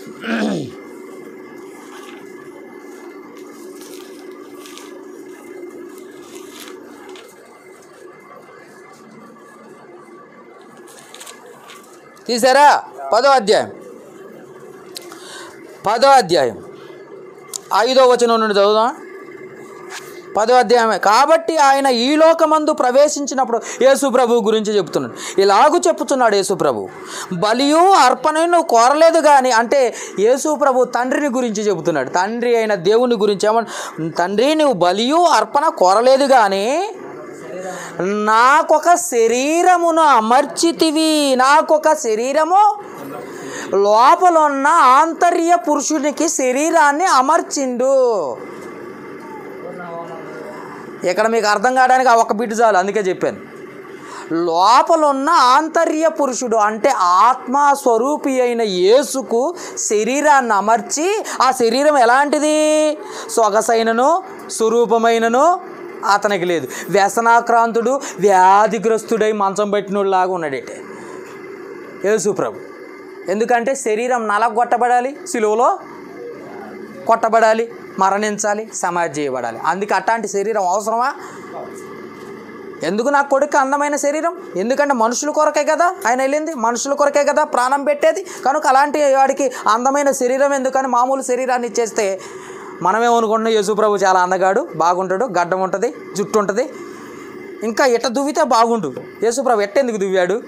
తీసారా పదో అధ్యాయం పదో అధ్యాయం ఐదో వచనం నుండి చదువుదాం పదో అధ్యాయమే కాబట్టి ఆయన ఈ లోకమందు ప్రవేశించినప్పుడు యేసు ప్రభు గురించి చెప్తున్నాడు ఇలాగూ చెప్పుతున్నాడు యేసు ప్రభు బలియు అర్పణను కోరలేదు కానీ అంటే యేసు ప్రభు తండ్రిని గురించి చెబుతున్నాడు తండ్రి అయిన దేవుని గురించి ఏమన్నా తండ్రి నువ్వు బలియు అర్పణ కోరలేదు కానీ నాకొక శరీరమును అమర్చితివి నాకొక శరీరము లోపల ఉన్న ఆంతర్య పురుషునికి శరీరాన్ని అమర్చిండు ఇక్కడ మీకు అర్థం కావడానికి ఆ ఒక్క బిడ్డ చాలు అందుకే చెప్పాను లోపల ఉన్న ఆంతర్య పురుషుడు అంటే ఆత్మ స్వరూపి అయిన యేసుకు శరీరాన్ని అమర్చి ఆ శరీరం ఎలాంటిది సొగసైనను స్వరూపమైనను అతనికి లేదు వ్యసనాక్రాంతుడు వ్యాధిగ్రస్తుడై మంచం పెట్టినోళ్ళలాగా ఉన్నాడేటే యేసు ప్రభు ఎందుకంటే శరీరం నలగొట్టబడాలి సిలువలో కొట్టబడాలి మరణించాలి సమాధి చేయబడాలి అందుకే అట్లాంటి శరీరం అవసరమా ఎందుకు నా కొడుకు అందమైన శరీరం ఎందుకంటే మనుషుల కొరకే కదా ఆయన వెళ్ళింది మనుషుల కొరకే కదా ప్రాణం పెట్టేది కనుక అలాంటి వాడికి అందమైన శరీరం ఎందుకని మామూలు శరీరాన్ని ఇచ్చేస్తే మనమేమనుకుంటున్నాం యేసుప్రభు చాలా అందగాడు బాగుంటాడు గడ్డం ఉంటుంది జుట్టు ఉంటుంది ఇంకా ఎట్ట దువ్వితే బాగుండు యేసుప్రభు ఎట్టెందుకు దువ్వాడు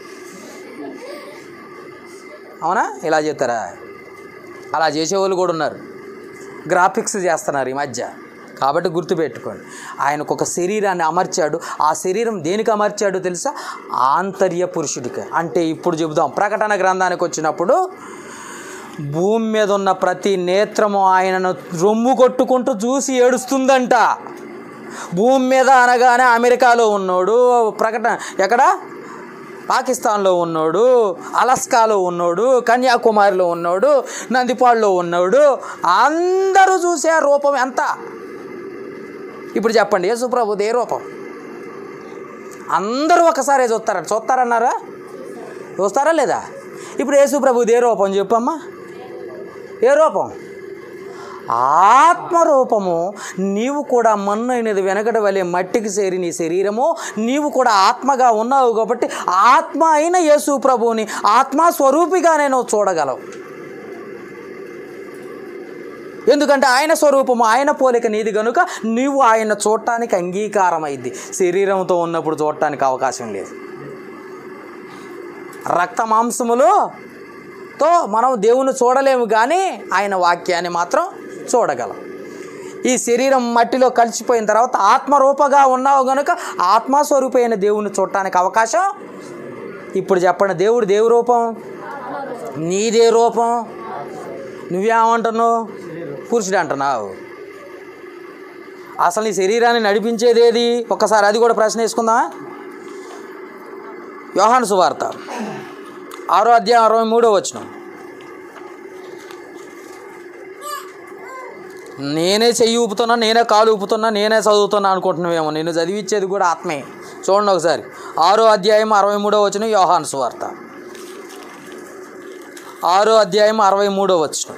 అవునా ఇలా చెప్తారా అలా చేసేవాళ్ళు కూడా ఉన్నారు గ్రాఫిక్స్ చేస్తున్నారు ఈ మధ్య కాబట్టి గుర్తుపెట్టుకోండి ఆయనకు ఒక శరీరాన్ని అమర్చాడు ఆ శరీరం దేనికి అమర్చాడు తెలుసా ఆంతర్య పురుషుడికి అంటే ఇప్పుడు చెబుదాం ప్రకటన గ్రంథానికి వచ్చినప్పుడు భూమి మీద ఉన్న ప్రతి నేత్రము ఆయనను రొమ్ము కొట్టుకుంటూ చూసి ఏడుస్తుందంట భూమి మీద అనగానే అమెరికాలో ఉన్నోడు ప్రకటన ఎక్కడ పాకిస్తాన్లో ఉన్నోడు అలస్కాలో ఉన్నోడు కన్యాకుమారిలో ఉన్నోడు నందిపాడులో ఉన్నోడు అందరూ చూసే ఆ రూపం ఎంత ఇప్పుడు చెప్పండి యేసుప్రభుది ఏ రూపం అందరూ ఒకసారి చూస్తారా చూస్తారన్నారా చూస్తారా లేదా ఇప్పుడు యేసుప్రభుది ఏ రూపం చెప్పమ్మా ఏ రూపం ఆత్మరూపము నీవు కూడా మన్ను అయినది వెనకట వలె మట్టికి చేరి నీ శరీరము నీవు కూడా ఆత్మగా ఉన్నావు కాబట్టి ఆత్మ అయిన యేసు ప్రభువుని ఆత్మ స్వరూపిగా నేను చూడగలవు ఎందుకంటే ఆయన స్వరూపము ఆయన పోలిక నీది కనుక నీవు ఆయన చూడటానికి అంగీకారం అయింది శరీరంతో ఉన్నప్పుడు చూడటానికి అవకాశం లేదు రక్త మాంసములు తో మనం దేవుని చూడలేము కానీ ఆయన వాక్యాన్ని మాత్రం చూడగలం ఈ శరీరం మట్టిలో కలిసిపోయిన తర్వాత ఆత్మరూపగా ఉన్నావు గనుక ఆత్మస్వరూపైన దేవుని చూడటానికి అవకాశం ఇప్పుడు చెప్పండి దేవుడు దేవు రూపం నీదే రూపం నువ్వేమంటున్నావు పురుషుడు అంటున్నావు అసలు నీ శరీరాన్ని నడిపించేది ఏది ఒక్కసారి అది కూడా ప్రశ్న వేసుకుందామా యోహాను సువార్త ఆరో అధ్యాయం అరవై మూడో వచ్చిన నేనే చెయ్యి ఊపుతున్నా నేనే కాలు ఊపుతున్నా నేనే చదువుతున్నా అనుకుంటున్నావేమో నేను చదివించేది కూడా ఆత్మే చూడండి ఒకసారి ఆరో అధ్యాయం అరవై మూడో వచ్చిన యోహాను సువార్త ఆరో అధ్యాయం అరవై మూడో వచ్చిన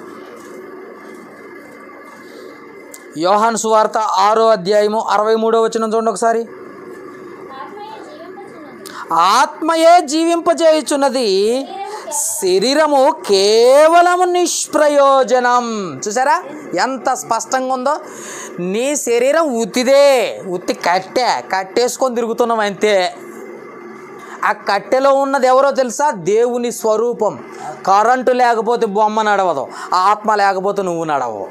యోహాను సువార్త ఆరో అధ్యాయము అరవై మూడో వచ్చిన చూడండి ఒకసారి ఆత్మయే జీవింపజేయుచున్నది శరీరము కేవలము నిష్ప్రయోజనం చూసారా ఎంత స్పష్టంగా ఉందో నీ శరీరం ఉత్తిదే ఉత్తి కట్టె కట్టేసుకొని తిరుగుతున్నాం అంతే ఆ కట్టెలో ఉన్నది ఎవరో తెలుసా దేవుని స్వరూపం కరెంటు లేకపోతే బొమ్మ నడవదు ఆత్మ లేకపోతే నువ్వు నడవవు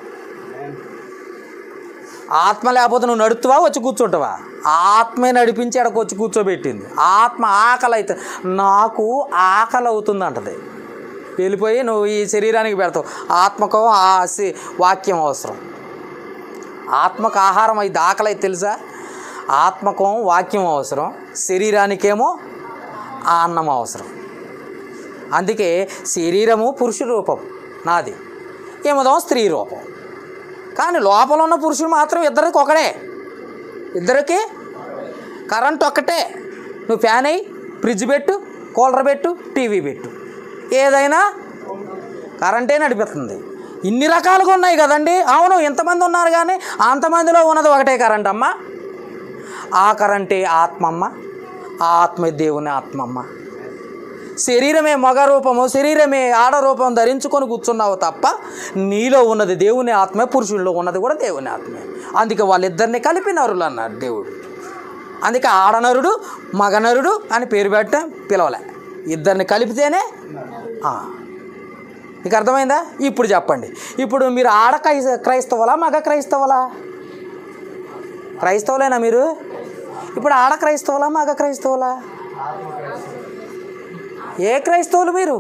ఆత్మ లేకపోతే నువ్వు నడుపుతావా వచ్చి కూర్చుంటావా ఆత్మే నడిపించి అక్కడికి వచ్చి కూర్చోబెట్టింది ఆత్మ ఆకలి అయితే నాకు ఆకలి అవుతుంది అంటది వెళ్ళిపోయి నువ్వు ఈ శరీరానికి పెడతావు ఆత్మకు ఆ సి- వాక్యం అవసరం ఆత్మకు ఆహారం అయితే ఆకలి అయితే తెలుసా ఆత్మకు వాక్యం అవసరం శరీరానికేమో ఆ అన్నం అవసరం అందుకే శరీరము పురుష రూపం నాది ఏమదో స్త్రీ రూపం కానీ లోపల ఉన్న పురుషుడు మాత్రం ఇద్దరికి ఒకడే ఇద్దరికి కరెంట్ ఒక్కటే నువ్వు ఫ్యాన్ అయ్యి ఫ్రిడ్జ్ పెట్టు కూలర్ పెట్టు టీవీ పెట్టు ఏదైనా కరెంటే నడిపిస్తుంది ఇన్ని రకాలుగా ఉన్నాయి కదండి అవును ఇంతమంది ఉన్నారు కానీ అంతమందిలో ఉన్నది ఒకటే కరెంట్ అమ్మ ఆ కరెంటే ఆత్మమ్మ ఆ ఆత్మ దేవుని ఆత్మమ్మ శరీరమే మగ రూపము శరీరమే ఆడ రూపం ధరించుకొని కూర్చున్నావు తప్ప నీలో ఉన్నది దేవుని ఆత్మే పురుషుల్లో ఉన్నది కూడా దేవుని ఆత్మే అందుకే వాళ్ళిద్దరిని కలిపి నరులు అన్నాడు దేవుడు అందుకే ఆడనరుడు మగనరుడు అని పేరు పెట్ట పిలవలే ఇద్దరిని కలిపితేనే ఆ. మీకు అర్థమైందా ఇప్పుడు చెప్పండి ఇప్పుడు మీరు ఆడ క్రై క్రైస్తవులా మగ క్రైస్తవులా క్రైస్తవులేనా మీరు ఇప్పుడు ఆడ క్రైస్తవులా మగ క్రైస్తవులా ఏ క్రైస్తవులు మీరు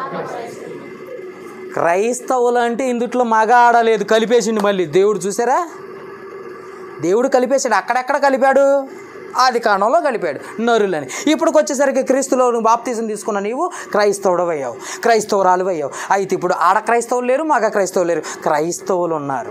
క్రైస్తవులు అంటే ఇందుట్లో మగ ఆడలేదు కలిపేసిండు మళ్ళీ దేవుడు చూసారా దేవుడు కలిపేశాడు అక్కడెక్కడ కలిపాడు ఆది కాండంలో కలిపాడు నరులని ఇప్పుడుకి వచ్చేసరికి క్రీస్తులో నువ్వు బాప్తీసం తీసుకున్న నీవు క్రైస్తవుడు అయ్యావు క్రైస్తవురాలు అయ్యావు అయితే ఇప్పుడు ఆడ క్రైస్తవులు లేరు మగ క్రైస్తవులు లేరు క్రైస్తవులు ఉన్నారు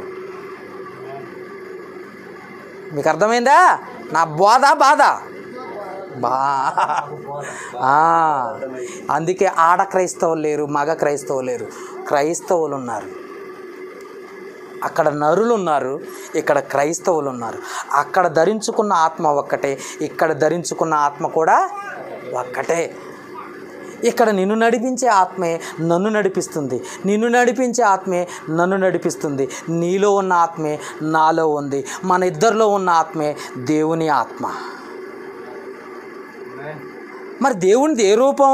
మీకు అర్థమైందా నా బోధ బాధ బా ఆ, అందుకే ఆడ క్రైస్తవులు లేరు మగ క్రైస్తవులు లేరు క్రైస్తవులు ఉన్నారు అక్కడ నరులు ఉన్నారు ఇక్కడ క్రైస్తవులు ఉన్నారు అక్కడ ధరించుకున్న ఆత్మ ఒక్కటే ఇక్కడ ధరించుకున్న ఆత్మ కూడా ఒక్కటే ఇక్కడ నిన్ను నడిపించే ఆత్మే నన్ను నడిపిస్తుంది నిన్ను నడిపించే ఆత్మే నన్ను నడిపిస్తుంది నీలో ఉన్న ఆత్మే నాలో ఉంది మన ఇద్దరిలో ఉన్న ఆత్మే దేవుని ఆత్మ మరి దేవునిది ఏ రూపం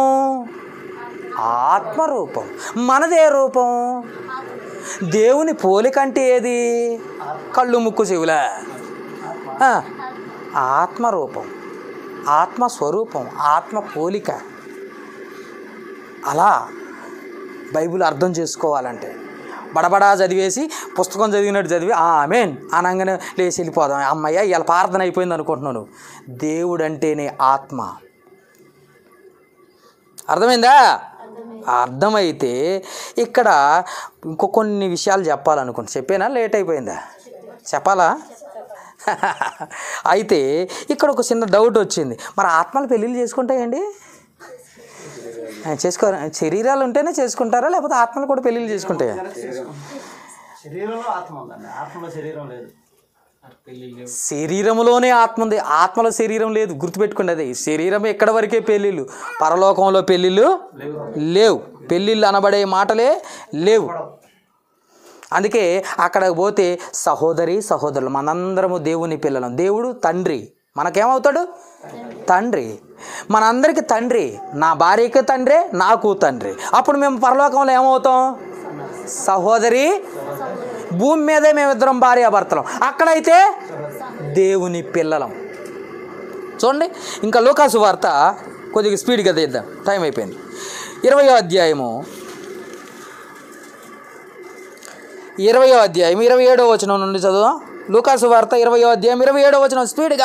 ఆత్మరూపం మనది ఏ రూపం దేవుని పోలిక అంటే ఏది కళ్ళు ముక్కు చెవులా ఆ, ఆత్మరూపం ఆత్మస్వరూపం ఆత్మ పోలిక అలా బైబిల్ అర్థం చేసుకోవాలంటే బడబడా చదివేసి పుస్తకం చదివినట్టు చదివి ఆమెన్ అనగానే లేచి వెళ్ళిపోదాం అమ్మయ్య ఇలా ప్రార్థన అయిపోయింది అనుకుంటున్నాను దేవుడు అంటేనే ఆత్మ అర్థమైందా అర్థమైతే ఇక్కడ ఇంకో కొన్ని విషయాలు చెప్పాలనుకుంటా చెప్పేనా లేట్ అయిపోయిందా చెప్పాలా అయితే ఇక్కడ ఒక చిన్న డౌట్ వచ్చింది మరి ఆత్మలు పెళ్ళిళ్ళు చేసుకుంటాయండి ఆ, చేసుకో శరీరాలు ఉంటేనే చేసుకుంటారా లేకపోతే ఆత్మలు కూడా పెళ్ళిళ్ళు చేసుకుంటాయా శరీరంలో ఆత్మ ఉందండి ఆత్మలో శరీరం లేదు శరీరంలోనే ఆత్మ ఉంది ఆత్మలో శరీరం లేదు గుర్తుపెట్టుకోండి అది శరీరం ఎక్కడ వరకే పెళ్ళిళ్ళు పరలోకంలో పెళ్ళిళ్ళు లేవు పెళ్ళిళ్ళు అనబడే మాటలే లేవు అందుకే అక్కడ పోతే సహోదరి సహోదరులు మనందరము దేవుని పిల్లలం దేవుడు తండ్రి మనకేమవుతాడు తండ్రి మనందరికీ తండ్రి నా భార్యకి తండ్రే నాకు తండ్రి అప్పుడు మేము పరలోకంలో ఏమవుతాం సహోదరి భూమి మీదే మేమిద్దరం భార్యాభర్తలం అక్కడైతే దేవుని పిల్లలం చూడండి ఇంకా లోకాసు వార్త కొద్దిగా స్పీడ్గా తీద్దాం టైం అయిపోయింది ఇరవయో అధ్యాయము ఇరవయో అధ్యాయం ఇరవై ఏడో వచనం నుండి చదువు లూకాసు వార్త ఇరవయో అధ్యాయం ఇరవై ఏడో వచనం స్పీడ్గా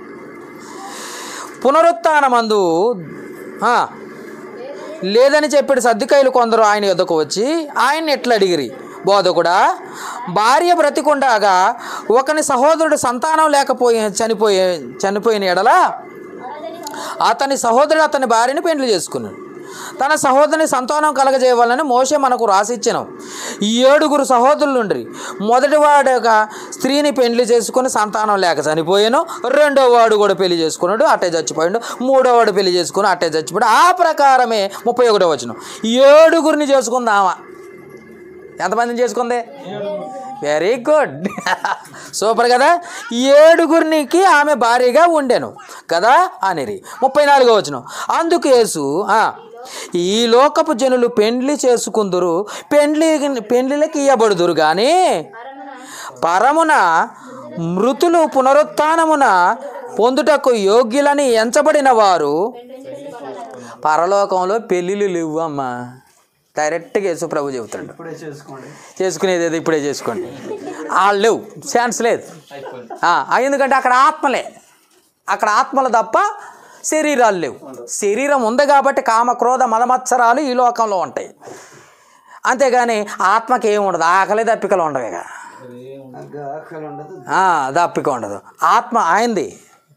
పునరుత్నమందు ఆ, లేదని చెప్పాడు సర్దికాయలు కొందరు ఆయన యొద్దకు వచ్చి ఆయన్ని ఎట్లా అడిగిరి బోధకుడా భార్య బ్రతికుండగా ఒకని సహోదరుడు సంతానం లేకపోయి చనిపోయే చనిపోయిన ఎడల అతని సహోదరుడు అతని భార్యని పెండ్లి చేసుకున్నాడు తన సహోదరుని సంతానం కలగజేయవాలని మోసే మనకు రాసిచ్చాను ఈ ఏడుగురు సహోదరులుండ్రి మొదటివాడుగా స్త్రీని పెండ్లి చేసుకుని సంతానం లేక చనిపోయాను రెండో వాడు కూడా పెళ్లి చేసుకున్నాడు అట్టే చచ్చిపోయాడు మూడో వాడు పెళ్లి చేసుకుని అట్టే చచ్చిపోయాడు ఆ ప్రకారమే ముప్పై ఒకటో వచ్చిన ఏడుగురిని చేసుకుందామా ఎంతమందిని చేసుకుంది వెరీ గుడ్ సూపర్ కదా ఏడుగురికి ఆమె భారీగా ఉండెను కదా అనిరి ముప్పై నాలుగో వచ్చిన అందుకు యేసు ఆ, ఈ లోకపు జనులు పెండ్లి చేసుకుందురు పెండ్లి పెండ్లికి ఇయ్యబడుదురు కానీ పరమున మృతులు పునరుత్నమున పొందుటకు యోగ్యులని ఎంచబడిన వారు పరలోకంలో పెళ్ళిళ్ళు లేవు అమ్మా డైరెక్ట్గా యేసు ప్రభు చెబుతాడు ఇప్పుడే చేసుకోండి చేసుకునేది ఏదో ఇప్పుడే చేసుకోండి వాళ్ళు లేవు ఛాన్స్ లేదు ఆ, ఎందుకంటే అక్కడ ఆత్మలే అక్కడ ఆత్మలు తప్ప శరీరాలు లేవు శరీరం ఉంది కాబట్టి కామ క్రోధ మదమత్సరాలు ఈ లోకంలో ఉంటాయి అంతేగాని ఆత్మకి ఏమి ఉండదు ఆకలి దప్పికలు ఉండవు ఇక ఆకలి ఉండదు ఆ, దప్పిక ఉండదు ఆత్మ ఆయనది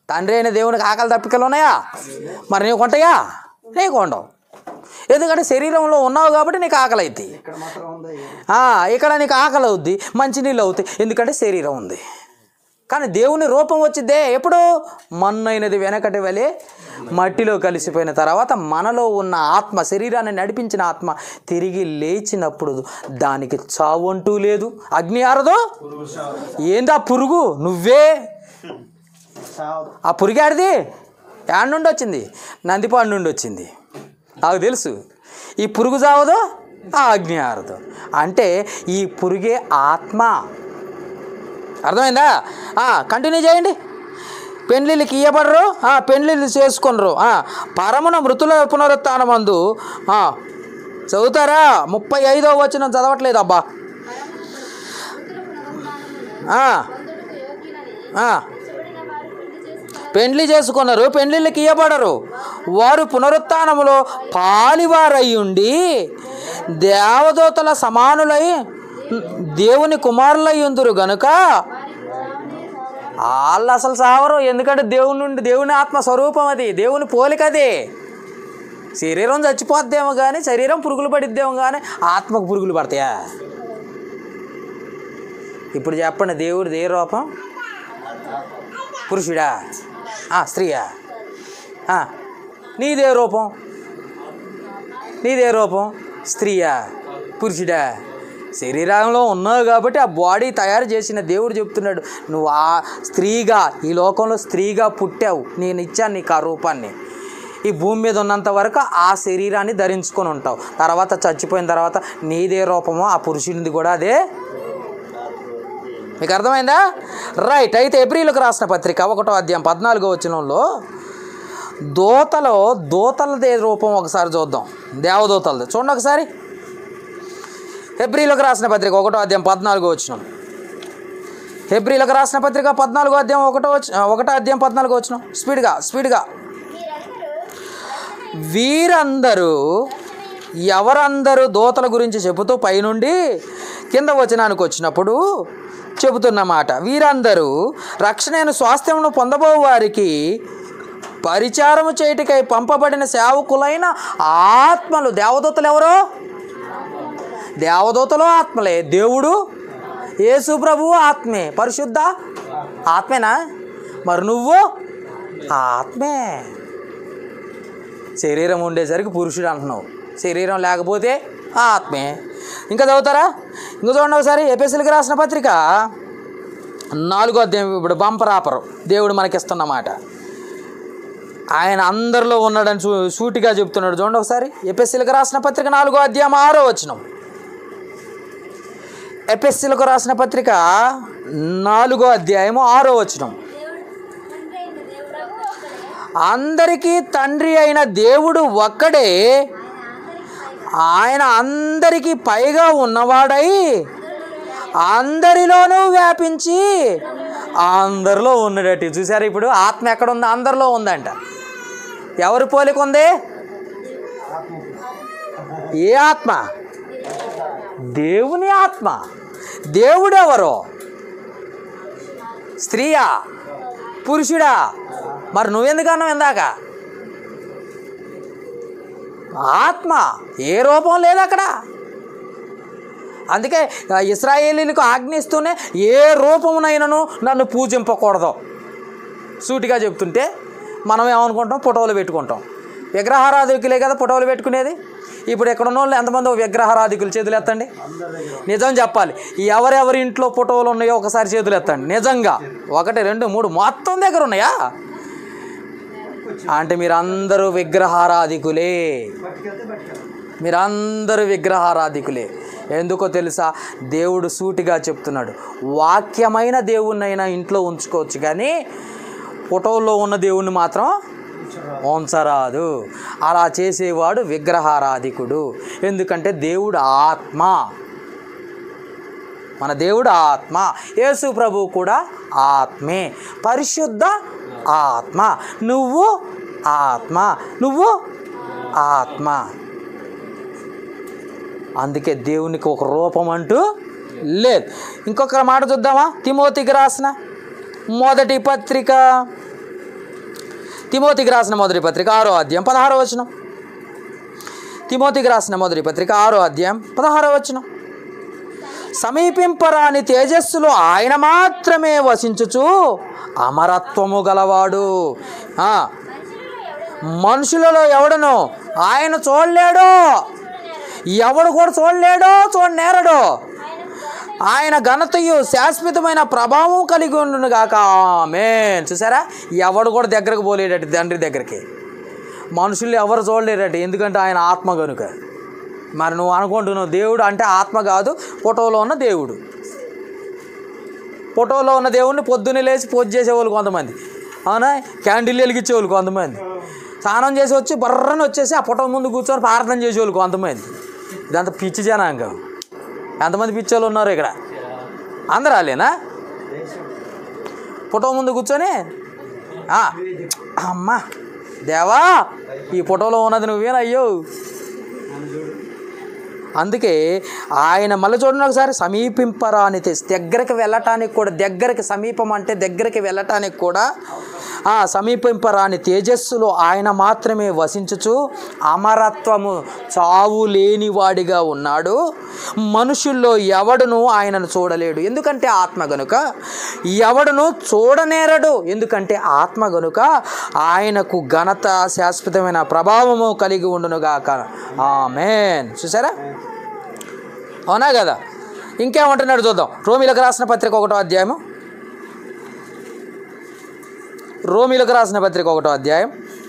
తండ్రి అయిన దేవునికి ఆకలి తప్పికలు ఉన్నాయా మరి నీకు ఉంటాయా నీకు ఉండవు ఎందుకంటే శరీరంలో ఉన్నావు కాబట్టి నీకు ఆకలి అవుతుంది ఇక్కడ మాత్రం ఉందా ఇది? ఆ, ఇక్కడ నీకు ఆకలి అవుద్ది మంచినీళ్ళు అవుతాయి ఎందుకంటే శరీరం ఉంది కానీ దేవుని రూపం వచ్చిద్దే ఎప్పుడు మన్నైనది వెనకటి వలె మట్టిలో కలిసిపోయిన తర్వాత మనలో ఉన్న ఆత్మ శరీరాన్ని నడిపించిన ఆత్మ తిరిగి లేచినప్పుడు దానికి చావు అంటూ లేదు అగ్ని ఆరదో ఏందా పురుగు నువ్వే సావదు ఆ పురిగాడిది యాడ్ నుండి వచ్చింది నందిపాడు నుండి వచ్చింది నాకు తెలుసు ఈ పురుగు చావదు ఆ అగ్ని ఆరదు అంటే ఈ పురుగే ఆత్మ అర్థమైందా కంటిన్యూ చేయండి పెండ్లిళ్ళకి ఇయ్యబడరు ఆ, పెండ్లిళ్ళు చేసుకొనరు ఆ, పరమున మృతుల పునరుత్నమందు ఆ, చదువుతారా ముప్పై ఐదో వచ్చిన చదవట్లేదు అబ్బా ఆ, వందుడుకు యోగ్యులని ఆ. చెబడిన వారు పెళ్లి చేసుకున్న పెండ్లి చేసుకున్నారు పెండ్లిళ్ళకి ఇయ్యబడరు వారు పునరుత్నములో పాలివారయ్యుండి దేవదూతల సమానులై దేవుని కుమారులై ఉందురు గనుక వాళ్ళు అసలు సావరు ఎందుకంటే దేవుని నుండి దేవుని ఆత్మ స్వరూపం అది దేవుని పోలిక అది శరీరం చచ్చిపోద్దేమో కానీ శరీరం పురుగులు పడిద్దేమో కానీ ఆత్మకు పురుగులు పడతాయా ఇప్పుడు చెప్పండి దేవుడిది ఏ రూపం పురుషుడా ఆ, స్త్రీయా ఆ, నీదే రూపం నీదే రూపం స్త్రీయా పురుషుడా శరీరంలో ఉన్నావు కాబట్టి ఆ బాడీ తయారు చేసిన దేవుడు చెప్తున్నాడు నువ్వు ఆ స్త్రీగా ఈ లోకంలో స్త్రీగా పుట్టావు నేను ఇచ్చాను నీకు ఆ రూపాన్ని ఈ భూమి మీద ఉన్నంత వరకు ఆ శరీరాన్ని ధరించుకొని ఉంటావు తర్వాత చచ్చిపోయిన తర్వాత నీదే రూపమో ఆ పురుషునిది కూడా అదే మీకు అర్థమైందా రైట్ అయితే ఏప్రిల్కి రాసిన పత్రిక ఒకటో అధ్యాయం పద్నాలుగో వచనంలో దోతలో దోతలదే రూపం ఒకసారి చూద్దాం దేవదూతలది చూడండి ఒకసారి హెబ్రిలకు రాసిన పత్రిక ఒకటో అధ్యాయం పద్నాలుగో వచ్చిన హెబ్రిలకు రాసిన పత్రిక పద్నాలుగో అధ్యాయం ఒకటో వచ్చి ఒకటో అధ్యాయం పద్నాలుగో వచ్చిన స్పీడ్గా స్పీడ్గా వీరందరూ ఎవరందరూ దోతల గురించి చెబుతూ పైనుండి కింద వచనానికి వచ్చినప్పుడు చెబుతున్న మాట వీరందరూ రక్షణైన స్వాస్థ్యమును పొందబో వారికి పరిచారము చేయుటకై పంపబడిన సేవకులైన ఆత్మలు దేవదూతలు ఎవరు దేవదూతలు ఆత్మలే దేవుడు యేసు ప్రభువు ఆత్మే పరిశుద్ధ ఆత్మేనా మరి నువ్వు ఆత్మే శరీరం ఉండేసరికి పురుషుడు అంటున్నావు శరీరం లేకపోతే ఆత్మే ఇంకా చదువుతారా ఇంకా చూడండి ఒకసారి ఎపిఎస్ఎల్కి రాసిన పత్రిక నాలుగో అధ్యాయం ఇప్పుడు బంపరాపరు దేవుడు మనకిస్తున్నమాట ఆయన అందరిలో ఉన్నాడని సూ సూటిగా చెప్తున్నాడు చూడండి ఒకసారి ఎపిఎస్సీలకు రాసిన పత్రిక నాలుగో అధ్యాయం ఆరో వచనం ఎపిఎస్సీలకు రాసిన పత్రిక నాలుగో అధ్యాయము ఆరో వచనం తండ్రి అయిన దేవుడు ఒక్కడే అందరికీ తండ్రి అయిన దేవుడు ఒక్కడే ఆయన అందరికీ పైగా ఉన్నవాడై అందరిలోనూ వ్యాపించి అందరిలో ఉన్నాడట చూసారు ఇప్పుడు ఆత్మ ఎక్కడ ఉంది అందరిలో ఉందంట ఎవరి పోలిక ఉంది ఏ ఆత్మ దేవుని ఆత్మ దేవుడెవరు స్త్రీయా పురుషుడా మరి నువ్వెందుకన్నావు ఇందాక ఆత్మ ఏ రూపం లేదు అక్కడ అందుకే ఆ ఇస్రాయేలీలకు ఆజ్ఞిస్తూనే ఏ రూపమునైనను నన్ను పూజింపకూడదు సూటిగా చెప్తుంటే మనం ఏమనుకుంటాం ఫోటోలు పెట్టుకుంటాం విగ్రహారాధికులే కదా ఫోటోలు పెట్టుకునేది ఇప్పుడు ఇక్కడ ఉన్న వాళ్ళు ఎంతమంది విగ్రహారాధికులు చేతులు ఎత్తండి నిజం చెప్పాలి ఎవరెవరి ఇంట్లో ఫోటోలు ఉన్నాయో ఒకసారి చేతులు ఎత్తండి నిజంగా ఒకటి రెండు మూడు మొత్తం దగ్గర ఉన్నాయా అంటే మీరందరూ విగ్రహారాధికులే పట్టుకెళ్తే పట్టుకెళ్తాం మీరందరూ విగ్రహారాధికులే ఎందుకో తెలుసా దేవుడు సూటిగా చెప్తున్నాడు వాక్యమైన దేవుణ్ణైనా ఇంట్లో ఉంచుకోవచ్చు కానీ ఫోటోల్లో ఉన్న దేవుణ్ణి మాత్రం ఉంచరాదు అలా చేసేవాడు విగ్రహారాధికుడు ఎందుకంటే దేవుడు ఆత్మ మన దేవుడు ఆత్మ యేసు ప్రభు కూడా ఆత్మే పరిశుద్ధ ఆత్మ నువ్వు ఆత్మ నువ్వు ఆత్మ అందుకే దేవునికి ఒక రూపం అంటూ లేదు ఇంకొక మాట చూద్దామా తిమోతికి రాసిన మొదటి పత్రిక తిమోతికి రాసిన మొదటి పత్రిక ఆరో అధ్యాయం పదహారో వచనం తిమోతికి రాసిన మొదటి పత్రిక ఆరో అధ్యాయం పదహారో వచనం సమీపింపరాని తేజస్సులో ఆయన మాత్రమే వసించుచు అమరత్వము గలవాడు ఆ, మనుషులలో ఎవడను ఆయన చూడలేడు ఎవడు కూడా చూడలేడు చూడనేరడు ఆయన ఘనతయు శాశ్వతమైన ప్రభావం కలిగి ఉండును గాక ఆమేన్ చూసారా ఎవడు కూడా దగ్గరకు పోలేడట తండ్రి దగ్గరికి మనుషులు ఎవరు చూడలేరట ఎందుకంటే ఆయన ఆత్మ కనుక మరి నువ్వు అనుకుంటున్నావు దేవుడు అంటే ఆత్మ కాదు ఫోటోలో ఉన్న దేవుడు ఫోటోలో ఉన్న దేవుడిని పొద్దున్నే లేచి పూజ చేసేవాళ్ళు కొంతమంది అవునా క్యాండిల్ వెలిగించేవాళ్ళు కొంతమంది స్నానం చేసి వచ్చి బర్రని వచ్చేసి ఆ ఫోటో ముందు కూర్చొని ప్రార్థన చేసేవాళ్ళు కొంతమంది ఇదంతా పిచ్చి జనాంగం ఎంతమంది పిచ్చోళ్ళు ఉన్నారు ఇక్కడ అందరూ వాళ్ళేనా ఫోటో ముందు కూర్చొని "ఆ, అమ్మా దేవా ఈ ఫోటోలో ఉన్నది నువ్వేనయ్యో అందుకే ఆయన మళ్ళీ చూడండి ఒకసారి సమీపింపరాని తెస్ దగ్గరికి వెళ్ళటానికి కూడా దగ్గరికి సమీపం అంటే దగ్గరికి వెళ్ళటానికి కూడా ఆ సమీపింపరాని తేజస్సులో ఆయన మాత్రమే వసించుచు అమరత్వము చావు లేనివాడిగా ఉన్నాడు మనుషుల్లో ఎవడును ఆయనను చూడలేడు ఎందుకంటే ఆత్మ గనుక ఎవడును చూడనేరడు ఎందుకంటే ఆత్మ గనుక ఆయనకు ఘనత శాశ్వతమైన ప్రభావము కలిగి ఉండునుగాక ఆమెన్ చూసారా అవునా కదా ఇంకేమంటున్నాడు చూద్దాం రోమిలకు రాసిన పత్రిక ఒకటో అధ్యాయము రోమిలకు రాసిన పత్రిక ఒకటో అధ్యాయం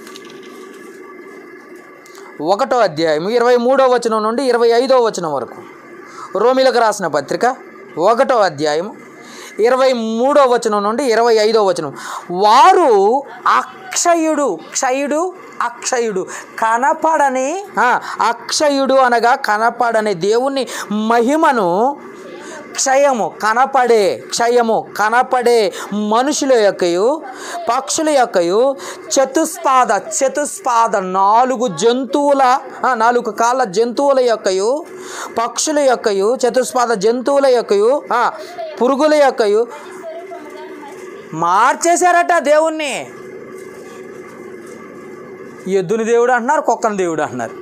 ఒకటో అధ్యాయం ఇరవై మూడో వచనం నుండి ఇరవై ఐదో వచనం వరకు రోమిలకు రాసిన పత్రిక ఒకటో అధ్యాయం ఇరవై మూడో వచనం నుండి ఇరవై ఐదో వచనం వారు అక్షయుడు క్షయుడు అక్షయుడు కనపడని ఆ, అక్షయుడు అనగా కనపడని దేవుని మహిమను క్షయము కనపడే క్షయము కనపడే మనుషుల యొక్కయు పక్షుల యొక్కయు చతుస్పాద చతుస్పాద నాలుగు జంతువుల ఆ, నాలుగు కాళ్ళ జంతువుల యొక్కయు పక్షుల యొక్కయు చతుస్పాద జంతువుల యొక్కయు ఆ, పురుగుల యొక్కయు మార్చేశారట దేవుణ్ణి ఎద్దుని దేవుడు అంటున్నారు కుక్కని దేవుడు అంటున్నారు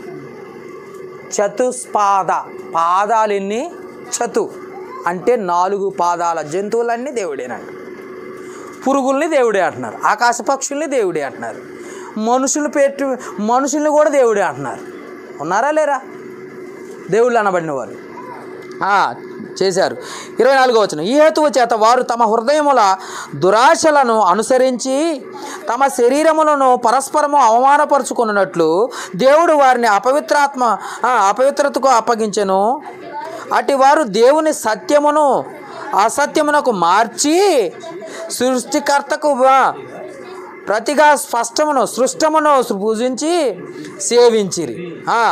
చతుస్పాద పాదాలు ఎన్ని చతు అంటే నాలుగు పాదాల జంతువులన్నీ దేవుడేనంట పురుగుల్ని దేవుడే అంటున్నారు ఆకాశ పక్షుల్ని దేవుడే అంటున్నారు మనుషులు పెట్టు మనుషుల్ని కూడా దేవుడే అంటున్నారు ఉన్నారా లేరా దేవుళ్ళు అనబడిన వారు ఆ, చేశారు ఇరవై నాలుగో వచ్చిన ఈ హేతువు చేత వారు తమ హృదయముల దురాశలను అనుసరించి తమ శరీరములను పరస్పరము అవమానపరుచుకున్నట్లు దేవుడు వారిని అపవిత్రాత్మ ఆ, అపవిత్రతకు అప్పగించెను అటు వారు దేవుని సత్యమును అసత్యమునకు మార్చి సృష్టికర్తకు ఆ, ప్రతిగా స్పష్టమును సృష్టమును పూజించి సేవించిరి ఆ,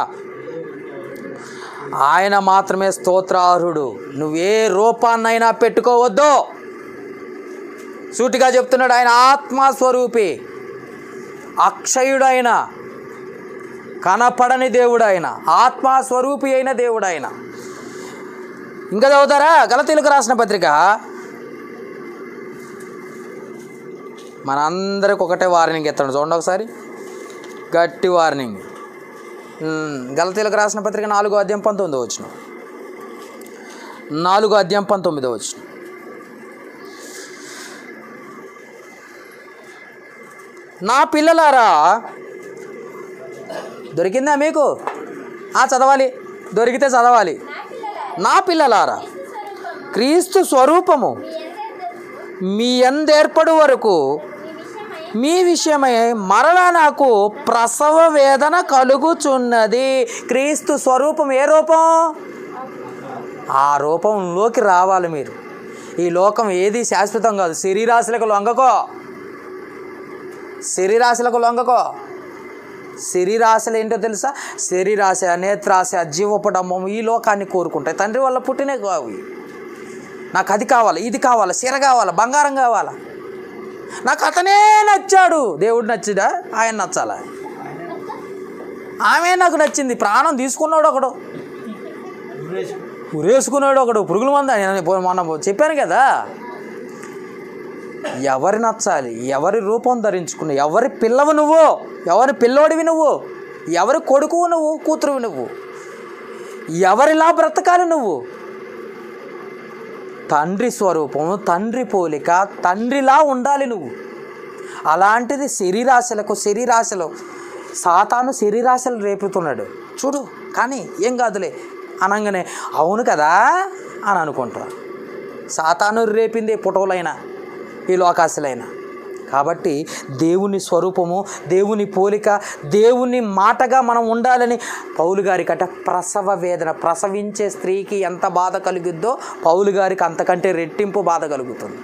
ఆయన మాత్రమే స్తోత్రార్హుడు నువ్వే రూపాన్నైనా పెట్టుకోవద్దు సూటిగా చెప్తున్నాడు ఆయన ఆత్మస్వరూపి అక్షయుడైన కనపడని దేవుడు ఆయన ఆత్మస్వరూపి అయిన దేవుడు ఆయన ఇంకా చదువుతారా గలతీలకు రాసిన పత్రిక మనందరికి ఒకటే వార్నింగ్ ఎత్తాడు చూడండి ఒకసారి గట్టి వార్నింగ్ ఉమ్, గలతీలకు రాసిన పత్రిక నాలుగో అధ్యాయం పంతొమ్మిదో వచ్చిన నాలుగో అధ్యాయం పంతొమ్మిదో వచ్చిన నా పిల్లలారా దొరికిందా మీకు ఆ చదవాలి దొరికితే చదవాలి నా పిల్లలారా క్రీస్తు స్వరూపము మీ ఎందేర్పడు వరకు మీ విషయమై మరలా నాకు ప్రసవ వేదన కలుగుచున్నది క్రీస్తు స్వరూపం ఏ రూపం ఆ రూపంలోకి రావాలి మీరు ఈ లోకం ఏది శాశ్వతం కాదు శరీరాశులకు లొంగకో శరీరాశులకు లొంగకో శరీరాశలు ఏంటో తెలుసా శరీరాశ నేత్రాశ జీవపడమ్మం ఈ లోకాన్ని కోరుకుంటాయి తండ్రి వల్ల పుట్టినే కావు ఇవి. నాకు అది కావాలి ఇది కావాలి చీర కావాలి బంగారం కావాలా నాకు అతనే నచ్చాడు దేవుడు నచ్చిదా ఆయన నచ్చాలా ఆమె నాకు నచ్చింది ప్రాణం తీసుకున్నాడు ఒకడు ఉరేసుకున్నాడు ఒకడు పురుగుల మంద నేను మొన్న చెప్పాను కదా ఎవరి నచ్చాలి ఎవరి రూపం ధరించుకుని ఎవరి పిల్లవు నువ్వు ఎవరి పిల్లోడివి నువ్వు ఎవరి కొడుకువు నువ్వు కూతురువి నువ్వు ఎవరిలా బ్రతకాలి నువ్వు తండ్రి స్వరూపం తండ్రి పోలిక తండ్రిలా ఉండాలి నువ్వు అలాంటిది శరీరాశలకు శరీరాశలు సాతాను శరీరాశలు రేపుతున్నాడు చూడు కానీ ఏం కాదులే అనగానే అవును కదా అని అనుకుంటారు సాతాను రేపింది పుటవులైనా ఈ లోకాశలైనా కాబట్టి దేవుని స్వరూపము దేవుని పోలిక దేవుని మాటగా మనం ఉండాలని పౌలు గారికట ప్రసవ వేదన ప్రసవించే స్త్రీకి ఎంత బాధ కలుగుద్దో పౌలు గారికి అంతకంటే రెట్టింపు బాధ కలుగుతుంది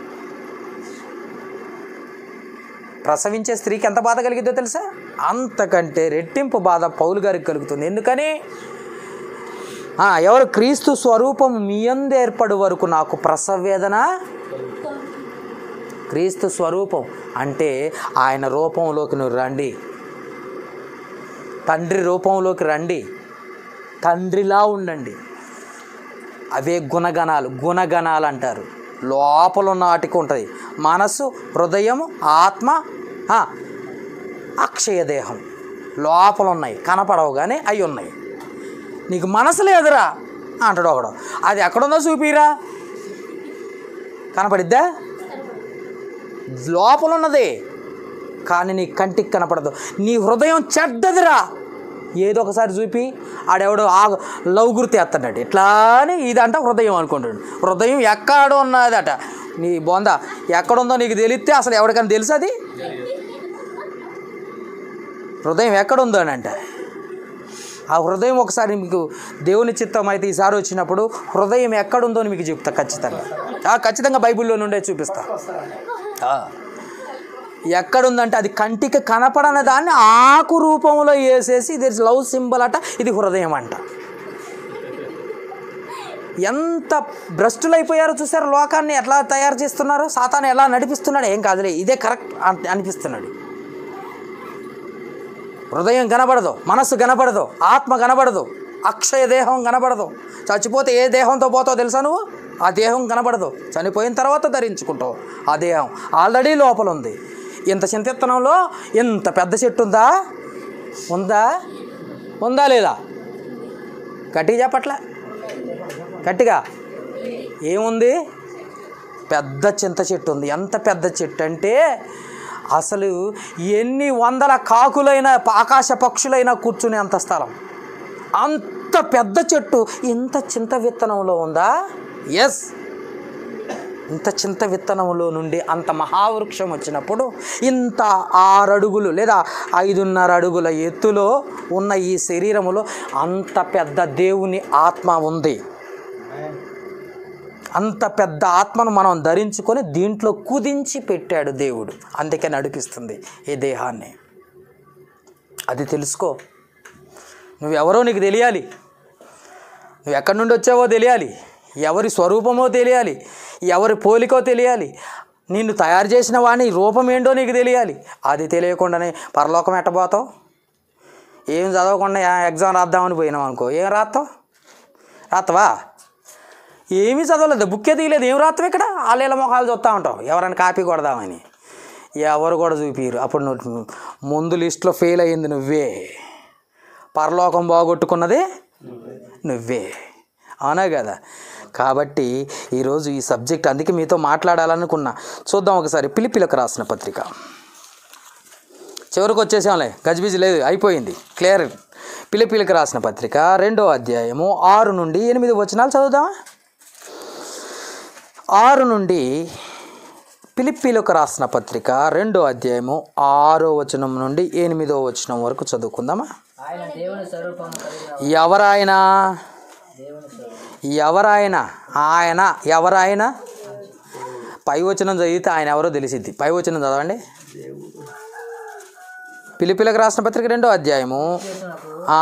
ప్రసవించే స్త్రీకి ఎంత బాధ కలిగిద్దో తెలుసా అంతకంటే రెట్టింపు బాధ పౌలు గారికి కలుగుతుంది ఎందుకని ఆ, ఎవరు క్రీస్తు స్వరూపం మీ అందు ఏర్పడు వరకు నాకు ప్రసవేదన క్రీస్తు స్వరూపం అంటే ఆయన రూపంలోకి నువ్వు రండి తండ్రి రూపంలోకి రండి తండ్రిలా ఉండండి అవే గుణగణాలు గుణగణాలు అంటారు లోపల ఉన్న వాటికి ఉంటుంది మనసు హృదయం ఆత్మ ఆ, అక్షయ దేహం లోపల ఉన్నాయి కనపడవు కానీ అవి ఉన్నాయి నీకు మనసు లేదురా అంటాడు ఒకడు అది ఎక్కడుందో చూపిరా కనపడిద్దా లోపల ఉన్నది కానీ నీ కంటికి కనపడదు నీ హృదయం చెడ్డదిరా ఏదో ఒకసారి చూపి ఆడెవడో ఆ లవ్ గుర్తు ఎత్తన్నాడు ఇట్లా అని ఇదంట హృదయం అనుకుంటాడు హృదయం ఎక్కడ ఉన్నదట నీ బొంద ఎక్కడుందో నీకు తెలిస్తే అసలు ఎవరికైనా తెలుసు అది హృదయం ఎక్కడుందో అని అంటే ఆ హృదయం ఒకసారి మీకు దేవుని చిత్తం అయితే ఈసారి వచ్చినప్పుడు హృదయం ఎక్కడుందో అని మీకు చెప్తా ఖచ్చితంగా ఆ, ఖచ్చితంగా బైబిల్లో నుండే చూపిస్తా ఆ. ఎక్కడుందంటే అది కంటికి కనపడని దాన్ని ఆకు రూపంలో వేసేసి ఇది లవ్ సింబల్ అట ఇది హృదయం అంట ఎంత భ్రష్టులైపోయారో చూసారు లోకాన్ని ఎట్లా తయారు చేస్తున్నారు సాతాను ఎలా నడిపిస్తున్నాడు ఏం కాదులే ఇదే కరెక్ట్ అని అనిపిస్తున్నాడు హృదయం కనబడదు మనస్సు కనబడదు ఆత్మ కనబడదు అక్షయ దేహం కనబడదు చచ్చిపోతే ఏ దేహంతో పోతావు తెలుసా నువ్వు ఆ దేహం కనబడదు చనిపోయిన తర్వాత ధరించుకుంటావు ఆ దేహం ఆల్రెడీ లోపల ఉంది ఇంత చింతిత్తనంలో ఇంత పెద్ద చెట్టు ఉందా ఉందా ఉందా లేదా గట్టిగా చెప్పట్లే గట్టిగా ఏముంది పెద్ద చింత చెట్టు ఉంది ఎంత పెద్ద చెట్టు అంటే అసలు ఎన్ని వందల కాకులైన ఆకాశ పక్షులైనా కూర్చునే అంత స్థలం అంత పెద్ద చెట్టు ఇంత చింత విత్తనంలో ఉందా ఎస్ ఇంత చింత విత్తనంలో నుండి అంత మహావృక్షం వచ్చినప్పుడు ఇంత ఆరు అడుగులు లేదా ఐదున్నర అడుగుల ఎత్తులో ఉన్న ఈ శరీరములో అంత పెద్ద దేవుని ఆత్మ ఉంది అంత పెద్ద ఆత్మను మనం ధరించుకొని దీంట్లో కుదించి పెట్టాడు దేవుడు అందుకే నడిపిస్తుంది ఈ దేహాన్ని అది తెలుసుకో నువ్వెవరో నీకు తెలియాలి నువ్వు ఎక్కడి నుండి వచ్చావో తెలియాలి ఎవరి స్వరూపమో తెలియాలి ఎవరి పోలికో తెలియాలి నిన్ను తయారు చేసిన వాని రూపం ఏంటో నీకు తెలియాలి అది తెలియకుండానే పరలోకం ఎట్టబోతావు ఏం చదవకుండా ఎగ్జామ్ రాద్దామని పోయినాం అనుకో ఏం రాస్తావు రాత్తవా ఏమీ చదవలేదు బుక్కే తీయలేదు ఏం రాత్రం ఇక్కడ ఆలేల మొఖాలు చూస్తూ ఉంటావు ఎవరైనా కాపీ కొడదామని ఎవరు కూడా చూపిరు అప్పుడు నువ్వు ముందు లిస్ట్లో ఫెయిల్ అయ్యింది నువ్వే పరలోకం బాగొట్టుకున్నది నువ్వే అవునా కదా కాబట్టి ఈరోజు ఈ సబ్జెక్ట్ అందుకే మీతో మాట్లాడాలనుకున్నా చూద్దాం ఒకసారి పిలిపిలకు రాసిన పత్రిక చివరికి వచ్చేసాంలే గజిబిజి లేదు అయిపోయింది క్లియర్ పిలిపిలకు రాసిన పత్రిక రెండో అధ్యాయము ఆరు నుండి ఎనిమిది వచనాలు చదువుదామా ఆరు నుండి పిలిపిలకు రాసిన పత్రిక రెండో అధ్యాయము ఆరో వచనం నుండి ఎనిమిదో వచనం వరకు చదువుకుందామా ఆయన దేవుని స్వరూపం కలిగిన ఎవరాయన దేవుని స్వరూపం ఎవరాయన ఆయన ఎవరాయన పై వచనం చదివితే ఆయన ఎవరో తెలిసిద్ది పై వచనం చదవండి పిలిపిలకు రాసిన పత్రిక రెండో అధ్యాయము ఆ,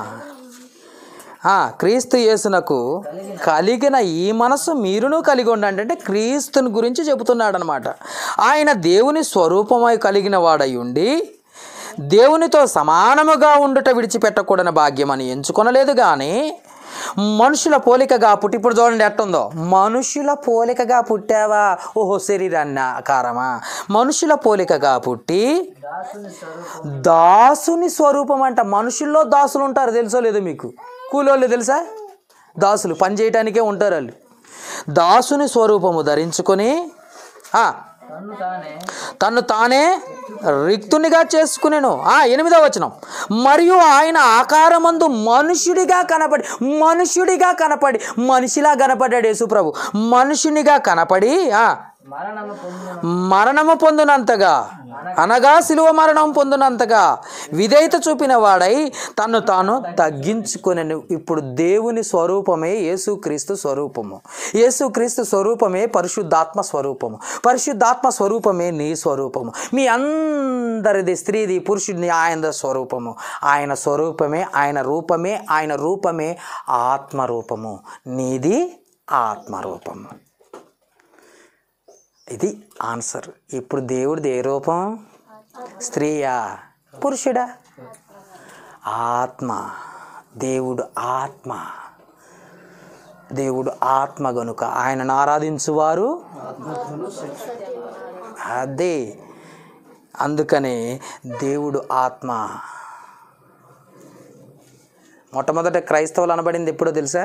ఆ, క్రీస్తు యేసునకు కలిగిన ఈ మనస్సు మీరును కలిగి ఉండండి అంటే క్రీస్తుని గురించి చెబుతున్నాడు అనమాట ఆయన దేవుని స్వరూపమై కలిగిన వాడై ఉండి దేవునితో సమానముగా ఉండుట విడిచిపెట్టకూడని భాగ్యమని ఎంచుకొనలేదు కానీ మనుషుల పోలికగా పుట్టి ఇప్పుడు చూడండి ఎట్టుందో మనుషుల పోలికగా పుట్టావా ఓహో శరీరాన్ని ఆకారమా మనుషుల పోలికగా పుట్టి దాసుని స్వరూపం దాసుని స్వరూపం అంట మనుషుల్లో దాసులు ఉంటారు తెలుసో లేదో మీకు కూలోళ్ళు తెలుసా దాసులు పని చేయటానికే ఉంటారు వాళ్ళు దాసుని స్వరూపము ధరించుకొని ఆ, తన్ను తానే తన్ను తానే రిక్తునిగా చేసుకునేను ఆ ఎనిమిదో వచనం మరియు ఆయన ఆకారమందు మనుషుడిగా కనపడి మనుషుడిగా కనపడి మనిషిలా కనపడ్డాడు యేసుప్రభు మనుషునిగా కనపడి ఆ మరణము పొందిన మరణము పొందినంతగా అనగా శిలువ మరణం పొందినంతగా విధేయత చూపిన వాడై తను తాను తగ్గించుకొనెను ఇప్పుడు దేవుని స్వరూపమే యేసుక్రీస్తు స్వరూపము యేసుక్రీస్తు స్వరూపమే పరిశుద్ధాత్మ స్వరూపము పరిశుద్ధాత్మ స్వరూపమే నీ స్వరూపము మీ అందరిది స్త్రీది పురుషుడిని ఆయన స్వరూపము ఆయన స్వరూపమే ఆయన రూపమే ఆయన రూపమే ఆత్మరూపము నీది ఆత్మరూపము ఇది ఆన్సర్ ఇప్పుడు దేవుడిది ఏ రూపం స్త్రీయా పురుషుడా ఆత్మ దేవుడు ఆత్మ దేవుడు ఆత్మ గనుక ఆయనను ఆరాధించువారు అదే అందుకనే దేవుడు ఆత్మ మొట్టమొదట క్రైస్తవులు అనబడింది ఎప్పుడో తెలుసా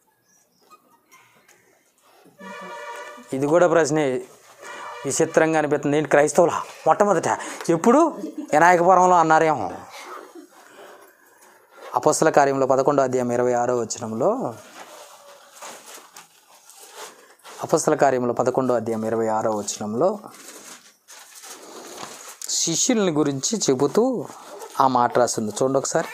ఇది కూడా ప్రశ్నే విచిత్రంగా అనిపిస్తుంది నేను క్రైస్తవులా మొట్టమొదట ఎప్పుడు వినాయకపురంలో అన్నారేమో అపస్సుల కార్యంలో పదకొండో అధ్యాయం ఇరవై ఆరో వచనంలో అపస్సుల కార్యంలో పదకొండో అధ్యాయం ఇరవై ఆరో వచనంలో శిష్యుల్ని గురించి చెబుతూ ఆ మాట రాస్తుంది చూడండి ఒకసారి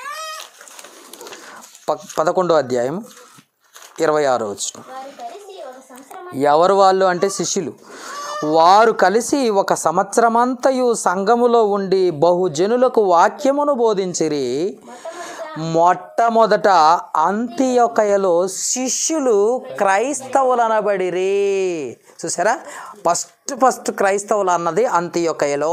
ప పదకొండో అధ్యాయం ఇరవై ఆరో వచనం వారు కలిసి ఒక సంవత్సరం ఎవరు వాళ్ళు అంటే శిష్యులు వారు కలిసి ఒక సంవత్సరమంతయు సంఘములో ఉండి బహుజనులకు వాక్యమును బోధించిరి మొట్టమొదట అంత్యొకయలో శిష్యులు క్రైస్తవులు అనబడిరి చూసారా ఫస్ట్ ఫస్ట్ క్రైస్తవులు అన్నది అంత్యొకయలో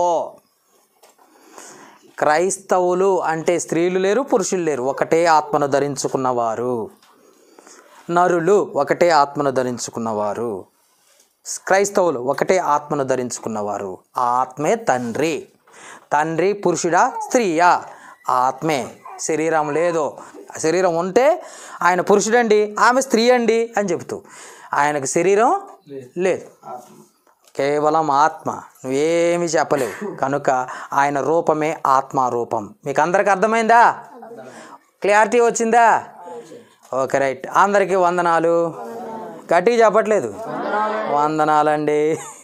క్రైస్తవులు అంటే స్త్రీలు లేరు పురుషులు లేరు ఒకటే ఆత్మను ధరించుకున్నవారు నరులు ఒకటే ఆత్మను ధరించుకున్నవారు క్రైస్తవులు ఒకటే ఆత్మను ధరించుకున్నవారు ఆ ఆత్మే తండ్రి తండ్రి పురుషుడా స్త్రీయా ఆత్మే శరీరం లేదు ఆ శరీరం ఉంటే ఆయన పురుషుడండి ఆమె స్త్రీ అండి అని చెబుతూ ఆయనకు శరీరం లేదు కేవలం ఆత్మ నువ్వేమి చెప్పలేవు కనుక ఆయన రూపమే ఆత్మారూపం మీకు అందరికి అర్థమైందా క్లారిటీ వచ్చిందా ఓకే రైట్ అందరికీ వందనాలు గట్టిగా చెప్పట్లేదు వందనాలండి